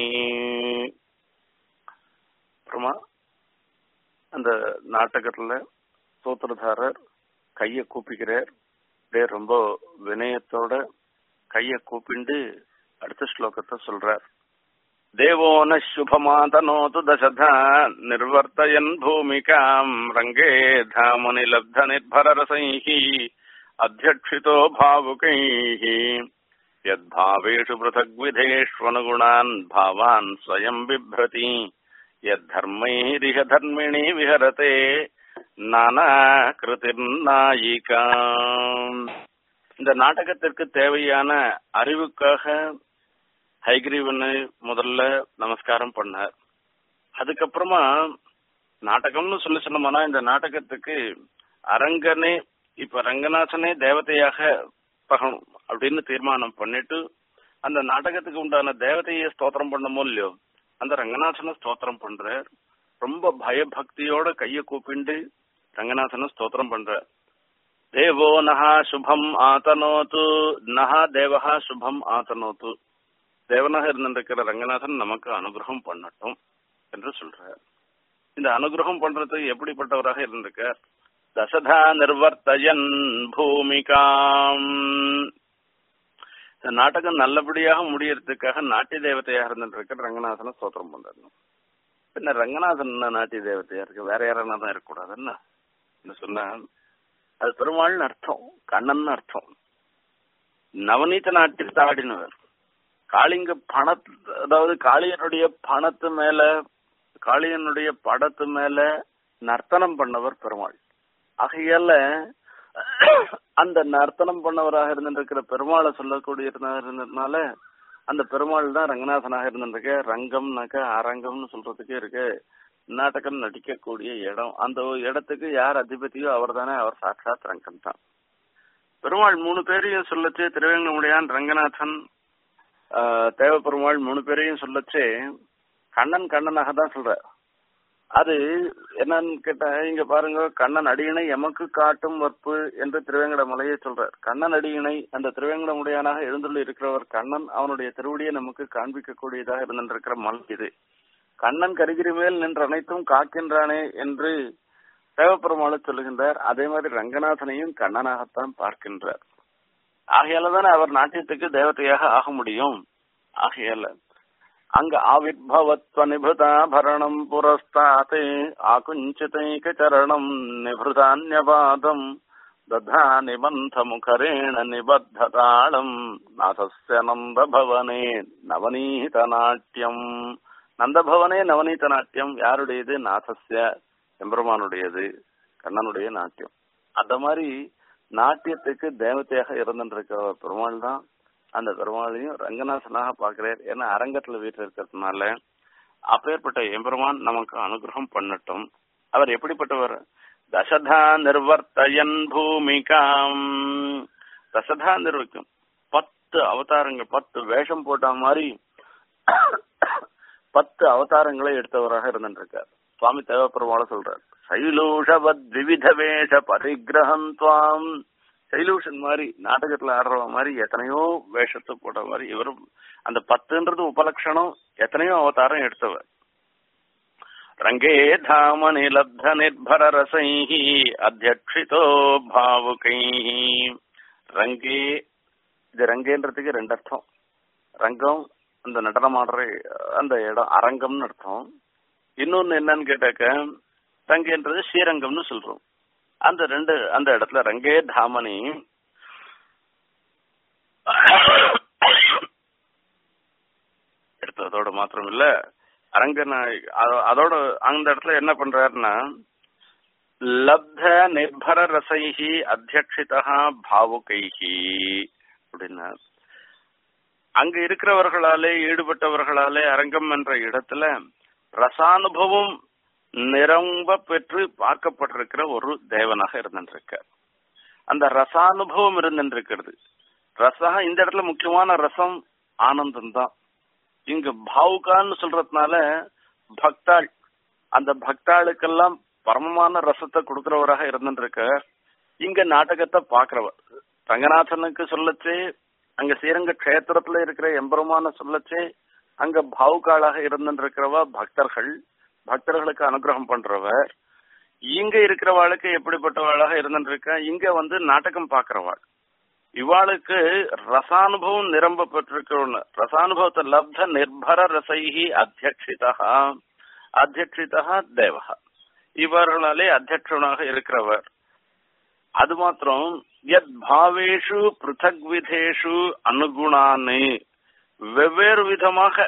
[SPEAKER 1] அப்புறமா அந்த நாடகத்துல சூத்திரதாரர் கைய கூப்பிக்கிறார் அப்படியே ரொம்ப வினயத்தோட கைய கூப்பிண்டு அடுத்த ஸ்லோகத்தை சொல்றார் தேவோ ந சுபமாதனோது தசதா நிர்வர்த்தயன் பூமிகாம் ரங்கே தாமுனி லப்த நிர்பரரசைः அத்தியக்ஷிதோ பாவுகைः यद्भावेषु पृथग्विधेष्वनुगुणान् भावान् स्वयम् बिभ्रति यद्धर्मैरिह धर्मिणि विहरते நானாகிருதிர்நாயிகா இந்த நாடகத்திற்கு தேவையான அறிவுக்காக ஹைகிரீவனை முதல்ல நமஸ்காரம் பண்ணார் அதுக்கப்புறமா நாடகம்னு சொல்லி சொன்னோம்னா இந்த நாடகத்துக்கு அரங்கனே இப்ப ரங்கநாதனே தேவதையாக பகணும் அப்படின்னு தீர்மானம் பண்ணிட்டு அந்த நாடகத்துக்கு உண்டான தேவதையை ஸ்தோத்திரம் பண்ணமோ இல்லையோ அந்த ரங்கநாதனை ஸ்தோத்திரம் பண்றார் ரொம்ப பயபக்தியோட கைய கூப்பிண்டு ரங்கநாதனை ஸ்தோத்திரம் பண்றார் தேவோ நகா சுபம் ஆதனோத்து நகா தேவஹா சுபம் ஆதனோத்து தேவனாக இருந்திருக்கிற ரங்கநாதன் நமக்கு அனுகிரகம் பண்ணட்டும் என்று சொல்றார் இந்த அனுகிரகம் பண்றது எப்படிப்பட்டவராக இருந்திருக்கார் தசதா நிர்வர்த்தயன் பூமிகாம் இந்த நாடகம் நல்லபடியாக முடியறதுக்காக நாட்டிய தேவதையாக இருந்துட்டு ரங்கநாதனை ஸ்தோத்திரம் பண்றாங்க பின்ன ரங்கநாதன் என்ன நாட்டிய தேவதையா இருக்கு வேற யாரா தான் இருக்கக்கூடாது என்ன சொன்னா அது பெருமாள்னு அர்த்தம் கண்ணன் அர்த்தம் நவநீத நாட்டில் ஆடினவர் காளிங்க பண அதாவது காளியனுடைய பணத்து மேல காளியனுடைய படத்து மேல நர்த்தனம் பண்ணவர் பெருமாள் ஆகையால அந்த நர்த்தனம் பண்ணவராக இருந்திருக்கிற பெருமாளை சொல்லக்கூடிய இருந்ததுனால அந்த பெருமாள் தான் ரங்கநாதனாக இருந்திருக்க ரங்கம்னாக்க அரங்கம்னு சொல்றதுக்கு இருக்கு நாடகம் நடிக்கக்கூடிய இடம் அந்த இடத்துக்கு யார் அதிபதியோ அவர் தானே அவர் சாட்சாத் ரங்கம் தான் பெருமாள் மூணு பேரையும் சொல்லச்சு திருவேங்கமுடியான் ரங்கநாதன் தேவ பெருமாள் மூணு பேரையும் சொல்லச்சு கண்ணன் கண்ணனாக தான் சொல்ற அது என்னன்னு கேட்டா இங்க பாருங்க கண்ணன் அடியினை எமக்கு காட்டும் வற்பு என்று திருவேங்கட மலையை சொல்றார் கண்ணன் அடியினை அந்த திருவேங்கட முடையானாக எழுந்துள்ள இருக்கிறவர் கண்ணன் அவனுடைய திருவடியை நமக்கு காண்பிக்கக்கூடியதாக இருந்திருக்கிற மலை இது கண்ணன் கருகிரி மேல் நின்று அனைத்தும் காக்கின்றானே என்று தேவப்பெருமாளை சொல்லுகின்றார் அதே மாதிரி ரங்கநாதனையும் கண்ணனாகத்தான் பார்க்கின்றார் ஆகையால தானே அவர் நாட்டியத்துக்கு தேவதையாக ஆக முடியும் ஆகையால அங்க ஆவிர்பவத்வ நிபுதாபரணம் புரஸ்தாத் ஆகுஞ்சிதைக சரணம் நிபுதான்யபாதம் ததா நிபந்த முகரேண நிபத்ததாளம் நாசஸ்ய நந்தபவனே நவநீத நாட்டியம் நந்தபவனே நவநீத நாட்டியம் யாருடையது நாசஸ்ய எம்பெருமானுடையது கண்ணனுடைய நாட்டியம் அந்த மாதிரி நாட்டியத்துக்கு தேவதையாக இருந்துருக்க பெருமாள் தான் அந்த பெருமாளையும் ரங்கநாசனாக பார்க்கிறார் ஏன்னா அரங்கத்துல வீட்டில் இருக்கிறதுனால அப்பேற்பட்ட எம்பெருமான் நமக்கு அனுகிரகம் பண்ணட்டும் அவர் எப்படிப்பட்டவர் தசதா நிர்வர்த்தயன் பூமிகாம் தசதா நிர்வகிக்கும் பத்து அவதாரங்கள் பத்து வேஷம் போட்ட மாதிரி பத்து அவதாரங்களை எடுத்தவராக இருந்திருக்கார் சுவாமி தேவப்பெருமாள சொல்றார் சைலூஷவத் விவித வேஷ பரிகிரகம் துவாம் சைலூஷன் மாதிரி நாடகத்துல ஆடுற மாதிரி எத்தனையோ வேஷத்தை போட்ட மாதிரி இவரும் அந்த பத்துன்றது உபலட்சணம் எத்தனையோ அவதாரம் எடுத்தவர் ரங்கே தாமனி லப்த நிர்பர ரசை அத்தியக்ஷிதோ பாவுகை ரங்கே இது ரங்கேன்றதுக்கு ரெண்டு அர்த்தம் ரங்கம் அந்த நடனம் ஆடுற அந்த இடம் அரங்கம்னு அர்த்தம் இன்னொன்னு என்னன்னு கேட்டாக்க ரங்கேன்றது ஸ்ரீரங்கம்னு சொல்றோம் அந்த ரெண்டு அந்த இடத்துல ரங்கே தாமனி எடுத்ததோட மாத்திரம் இல்ல அரங்கன அதோட அந்த இடத்துல என்ன பண்றாருன்னா லப்த நிர்பர ரசைஹி அத்தியக்ஷிதா பாவுகைஹி அப்படின்னா அங்க இருக்கிறவர்களாலே ஈடுபட்டவர்களாலே அரங்கம் என்ற இடத்துல ரசானுபவம் நிரம்ப பெற்று பார்க்கப்பட்டிருக்கிற ஒரு தேவனாக இருந்திருக்கார் அந்த ரசானுபவம் இருந்திருக்கிறது ரசா இந்த இடத்துல முக்கியமான ரசம் ஆனந்தம் தான் இங்க பாவுகான்னு சொல்றதுனால பக்தாள் அந்த பக்தாளுக்கெல்லாம் பரமமான ரசத்தை கொடுக்கிறவராக இருந்திருக்க இங்க நாடகத்தை பாக்குறவர் ரங்கநாதனுக்கு சொல்லச்சு அங்க ஸ்ரீரங்க கஷேத்திரத்துல இருக்கிற எம்பெருமான சொல்லச்சு அங்க பாவுகாளாக இருந்திருக்கிறவா பக்தர்கள் பக்தர்களுக்கு அனுகிரகம் பண்றவர் இங்க இருக்கிறவாளுக்கு எப்படிப்பட்டவாளாக இருந்திருக்க இங்க வந்து நாடகம் பாக்குறவாள் இவாளுக்கு ரசானுபவம் நிரம்ப பெற்றிருக்க ரசானுபவத்தை லப்த நிர்பர ரசைஹி அத்தியக்ஷிதா அத்தியக்ஷிதா தேவகா இவர்களாலே அத்தியட்சனாக இருக்கிறவர் அது மாத்திரம் எத் பாவேஷு பிருத்தக் விதேஷு அனுகுணான்னு வெவ்வேறு விதமாக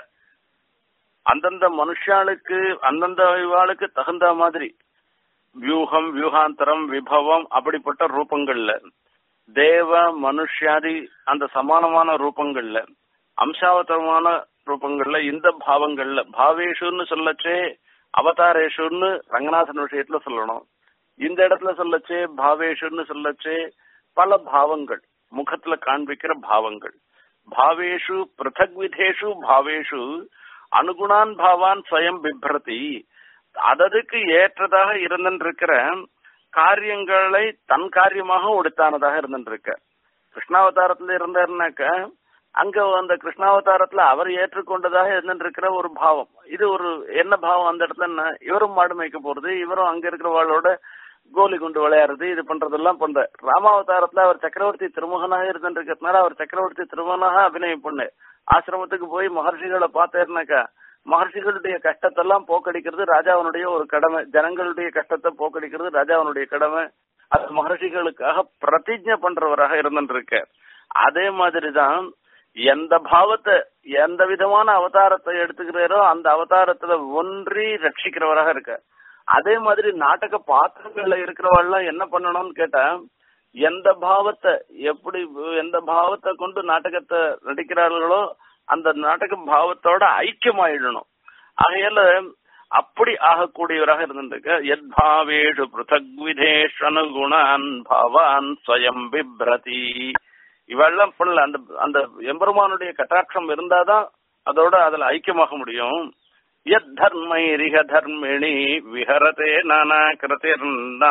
[SPEAKER 1] அந்தந்த மனுஷாளுக்கு அந்தந்த இவாளுக்கு தகுந்த மாதிரி வியூகம் வியூகாந்தரம் விபவம் அப்படிப்பட்ட ரூபங்கள்ல தேவ மனுஷாதி அந்த சமானமான ரூபங்கள்ல அம்சாவதரமான ரூபங்கள்ல இந்த பாவங்கள்ல பாவேஷுன்னு சொல்லச்சே அவதாரேஷுன்னு ரங்கநாதன் விஷயத்துல சொல்லணும் இந்த இடத்துல சொல்லச்சே பாவேஷுன்னு சொல்லச்சே பல பாவங்கள் முகத்துல காண்பிக்கிற பாவங்கள் பாவேஷு பிருத்தக் விதேஷு பாவேஷு அனுகுணான் பாவான் ஸ்வயம் பிப்ரதி அததுக்கு ஏற்றதாக இருந்திருக்கிற காரியங்களை தன் காரியமாக உடுத்தானதாக இருந்திருக்க கிருஷ்ணாவதாரத்துல இருந்தாருனாக்க அங்க அந்த கிருஷ்ணாவதாரத்துல அவர் ஏற்றுக்கொண்டதாக இருந்திருக்கிற ஒரு பாவம் இது ஒரு என்ன பாவம் அந்த இடத்துல என்ன இவரும் மாடு மேய்க்க போறது இவரும் அங்க இருக்கிறவாளோட கோலி குண்டு விளையாடுறது இது பண்றதெல்லாம் பண்ற ராமாவதாரத்துல அவர் சக்கரவர்த்தி திருமகனாக இருந்திருக்கிறதுனால அவர் சக்கரவர்த்தி திருமகனாக அபிநயம் பண்ணு ஆசிரமத்துக்கு போய் மகர்ஷிகளை பார்த்தேன்னாக்கா மகர்ஷிகளுடைய கஷ்டத்தெல்லாம் போக்கடிக்கிறது ராஜாவனுடைய ஒரு கடமை ஜனங்களுடைய கஷ்டத்தை போக்கடிக்கிறது ராஜாவனுடைய கடமை அது மகர்ஷிகளுக்காக பிரதிஜை பண்றவராக இருந்திருக்க அதே மாதிரிதான் எந்த பாவத்தை எந்த விதமான அவதாரத்தை எடுத்துக்கிறாரோ அந்த அவதாரத்துல ஒன்றி ரட்சிக்கிறவராக இருக்க அதே மாதிரி நாடக பாத்திரங்கள்ல இருக்கிறவெல்லாம் என்ன பண்ணணும்னு கேட்டா எந்த பாவத்தை எப்படி எந்த பாவத்தை கொண்டு நாடகத்தை நடிக்கிறார்களோ அந்த நாடக பாவத்தோட ஐக்கியமாயிடணும் ஆகையால அப்படி ஆகக்கூடியவராக இருந்திருக்க எத் பாவேஷு பிருத்தக் விதேஷ் அனுகுணான் பவான் ஸ்வயம் பிப்ரதி இவெல்லாம் பண்ணல அந்த அந்த எம்பெருமானுடைய கட்டாட்சம் இருந்தாதான் அதோட அதுல ஐக்கியமாக முடியும் எத் தர்மைரிக தர்மிணி விஹரதே நானா கிருதிர்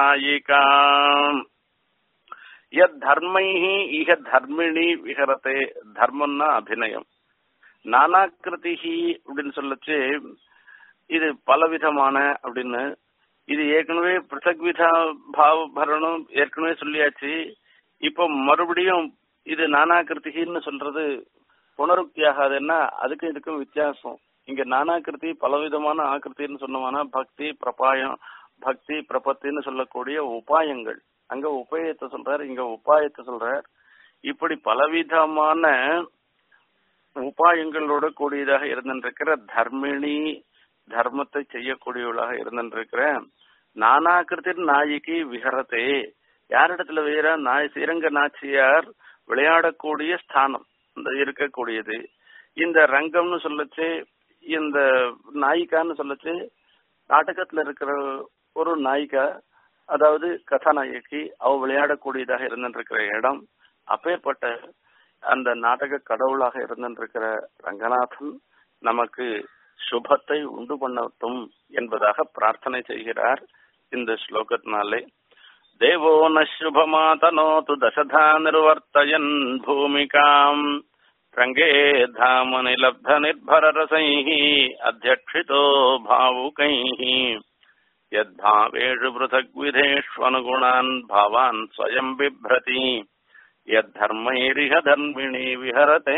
[SPEAKER 1] நாயிகாம் எத் தர்மை இக தர்மிணி விஹரதே தர்மம்னா அபிநயம் நானாக்கிருதிஹி அப்படின்னு சொல்லச்சு இது பலவிதமான அப்படின்னு இது ஏற்கனவே பிரசக்விதா பாவ பரணம் ஏற்கனவே சொல்லியாச்சு இப்போ மறுபடியும் இது நானாக்கிருத்திகின்னு சொல்றது புனருக்தி ஆகாதுன்னா அதுக்கும் இதுக்கும் வித்தியாசம் இங்க நானாக்கிருதி பலவிதமான ஆக்கிருத்தின்னு சொன்னோம்னா பக்தி பிரபாயம் பக்தி பிரபத்தின்னு சொல்லக்கூடிய உபாயங்கள் அங்க உபாயத்தை சொல்றாரு இங்க உபாயத்தை சொல்றார் இப்படி பலவிதமான உபாயங்களோட கூடியதாக இருந்திருக்கிற தர்மிணி தர்மத்தை செய்யக்கூடியவளாக இருந்திருக்கிற நானாக்கிருத்தின் நாயிக்கு விஹரத்தே யாரிடத்துல வீர நாய் ஸ்ரீரங்க நாச்சியார் விளையாடக்கூடிய ஸ்தானம் இந்த இருக்கக்கூடியது இந்த ரங்கம்னு சொல்லச்சு இந்த நாயிகான்னு சொல்லச்சு நாடகத்துல இருக்கிற ஒரு நாயிகா அதாவது கதாநாயகி அவ விளையாடக்கூடியதாக இருந்திருக்கிற இடம் அப்பேற்பட்ட அந்த நாடக கடவுளாக இருந்திருக்கிற ரங்கநாதன் நமக்கு சுபத்தை உண்டு பண்ணட்டும் என்பதாக பிரார்த்தனை செய்கிறார் இந்த ஸ்லோகத்தினாலே தேவோ ந சுபமாதனோது தசதா நிர்வர்த்தயன் பூமிகாம் ரங்கே தாம நிலப்த நிர்பர ரசைः அத்தியக்ஷிதோ பாவுகைः यद्भावेषु पृथग्विधेष्वनुगुणान् भावान् स्वयम् बिभ्रति यद्धर्मैरिह धर्मिणी विहरते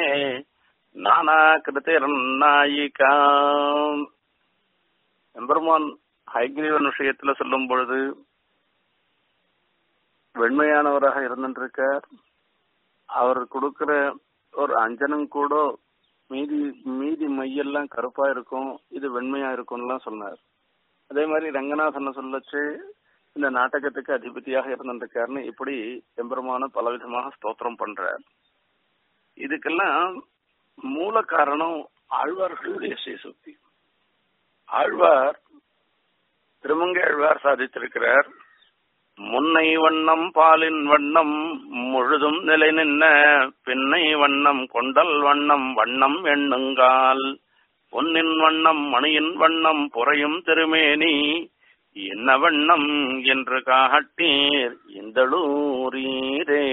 [SPEAKER 1] நானாகிருதிர்நாயிகா எம்பெருமான் ஹைகிரீவன் விஷயத்துல சொல்லும் பொழுது வெண்மையானவராக இருந்திருக்கார் அவர் கொடுக்கிற ஒரு அஞ்சனம் கூட மீதி மீதி மையெல்லாம் கருப்பா இருக்கும் இது வெண்மையா இருக்கும்லாம் சொன்னார் அதே மாதிரி ரங்கநாதனை சொல்லச்சு இந்த நாடகத்துக்கு அதிபதியாக இருந்திருக்காருன்னு இப்படி எம்பெருமான பலவிதமாக ஸ்தோத்திரம் பண்றார் இதுக்கெல்லாம் மூல காரணம் ஆழ்வார்களுடைய ஸ்ரீசுக்தி ஆழ்வார் திருமங்கை ஆழ்வார் சாதித்திருக்கிறார் முன்னை வண்ணம் பாலின் வண்ணம் முழுதும் நிலை நின்ன பின்னை வண்ணம் கொண்டல் வண்ணம் வண்ணம் எண்ணுங்கால் பொன்னின் வண்ணம் மணியின் வண்ணம் புறையும் திருமேனி என்ன வண்ணம் என்று காட்டீர் இந்தளூரீரே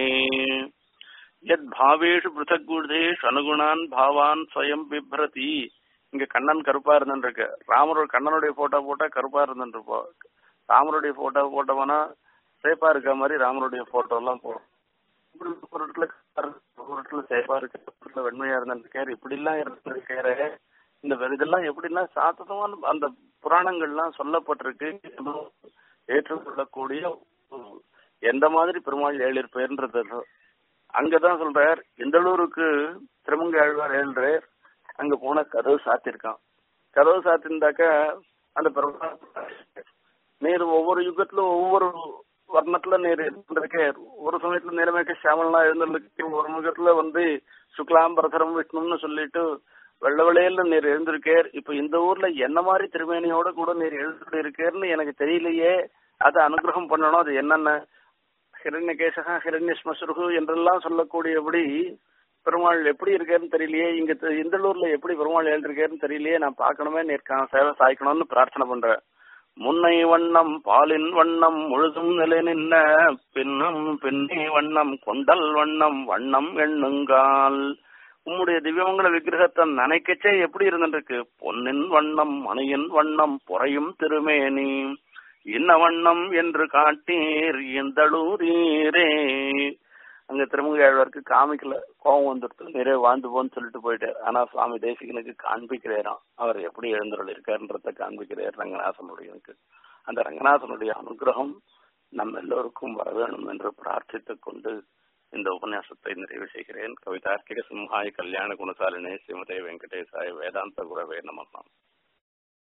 [SPEAKER 1] எத் பாவேஷு பிருத்தகுடேஷ் அனுகுணான் பாவான் ஸ்வயம் பிப்ரதி இங்க கண்ணன் கருப்பா இருந்துருக்கு ராமரோட கண்ணனுடைய போட்டோ போட்டா கருப்பா இருந்துருப்போம் ராமருடைய போட்டோ போட்டோம்னா சேப்பா இருக்க மாதிரி ராமருடைய போட்டோ எல்லாம் போடும் இப்படி ஒரு இடத்துல ஒரு இடத்துல சேப்பா இருக்கு ஒரு இடத்துல வெண்மையா இருந்திருக்காரு இப்படி எல்லாம் இருந்திருக்காரு இந்த இதெல்லாம் எப்படின்னா சாத்தமான அந்த புராணங்கள்லாம் சொல்லப்பட்டிருக்கு ஏற்றுக்கொள்ளக்கூடிய எந்த மாதிரி பெருமாள் ஏழிருப்பேன்றது அங்கதான் சொல்றார் இந்தளூருக்கு திருமங்கை ஆழ்வார் ஏழ்றார் அங்க போன கதவு சாத்திருக்கான் கதவு சாத்திருந்தாக்கா அந்த பெருமாள் நீர் ஒவ்வொரு யுகத்துல ஒவ்வொரு வர்ணத்துல நீர் இருந்திருக்கே ஒரு சமயத்துல நேரமேக்க சாமல்லாம் எழுந்திருக்கு ஒரு முகத்துல வந்து சுக்லாம்பரதரம் விஷ்ணுன்னு சொல்லிட்டு வெள்ள வெள்ளையில நீர் எழுந்திருக்கேர் இப்ப இந்த ஊர்ல என்ன மாதிரி திருமேனியோட கூட நீர் எழுந்து இருக்கேர்னு எனக்கு தெரியலையே அதை அனுகிரகம் பண்ணணும் அது என்னென்ன ஹிரண்யகேசகா ஹிரண்யஸ்மசுருகு என்றெல்லாம் சொல்லக்கூடியபடி பெருமாள் எப்படி இருக்கேன்னு தெரியலையே இங்க இந்தளூர்ல எப்படி பெருமாள் எழுந்திருக்கேன்னு தெரியலையே நான் பார்க்கணுமே நீர் சேவை சாய்க்கணும்னு பிரார்த்தனை பண்றேன் முன்னை வண்ணம் பாலின் வண்ணம் முழுதும் நிலை நின்ன பின்னும் பின்னி வண்ணம் கொண்டல் வண்ணம் வண்ணம் எண்ணுங்கால் உம்முடைய திவ்யமங்கல விக்கிரகத்தை நினைக்கச்சே எப்படி இருந்துருக்கு பொன்னின் வண்ணம் மணியின் வண்ணம் புறையும் திருமேனி இன்ன வண்ணம் என்று காட்டீர் எந்தளூரீரே அங்க திருமங்கையாழ்வாருக்கு காமிக்கல கோபம் வந்துடுத்து நிறைய வாழ்ந்து போன்னு சொல்லிட்டு போயிட்டார் ஆனா சுவாமி தேசிகனுக்கு காண்பிக்கிறேராம் அவர் எப்படி எழுந்தருள் இருக்காருன்றத காண்பிக்கிறார் ரங்கநாதனுடையனுக்கு அந்த ரங்கநாதனுடைய அனுகிரகம் நம்ம எல்லோருக்கும் வர வேணும் என்று பிரார்த்தித்துக் கொண்டு இந்த உபன்யாசத்தை நிறைவு செய்கிறேன் கவிதார்க்கிக சிம்ஹாய கல்யாண குணசாலினே ஸ்ரீமதே வெங்கடேசாய வேதாந்த குரவே நமகம்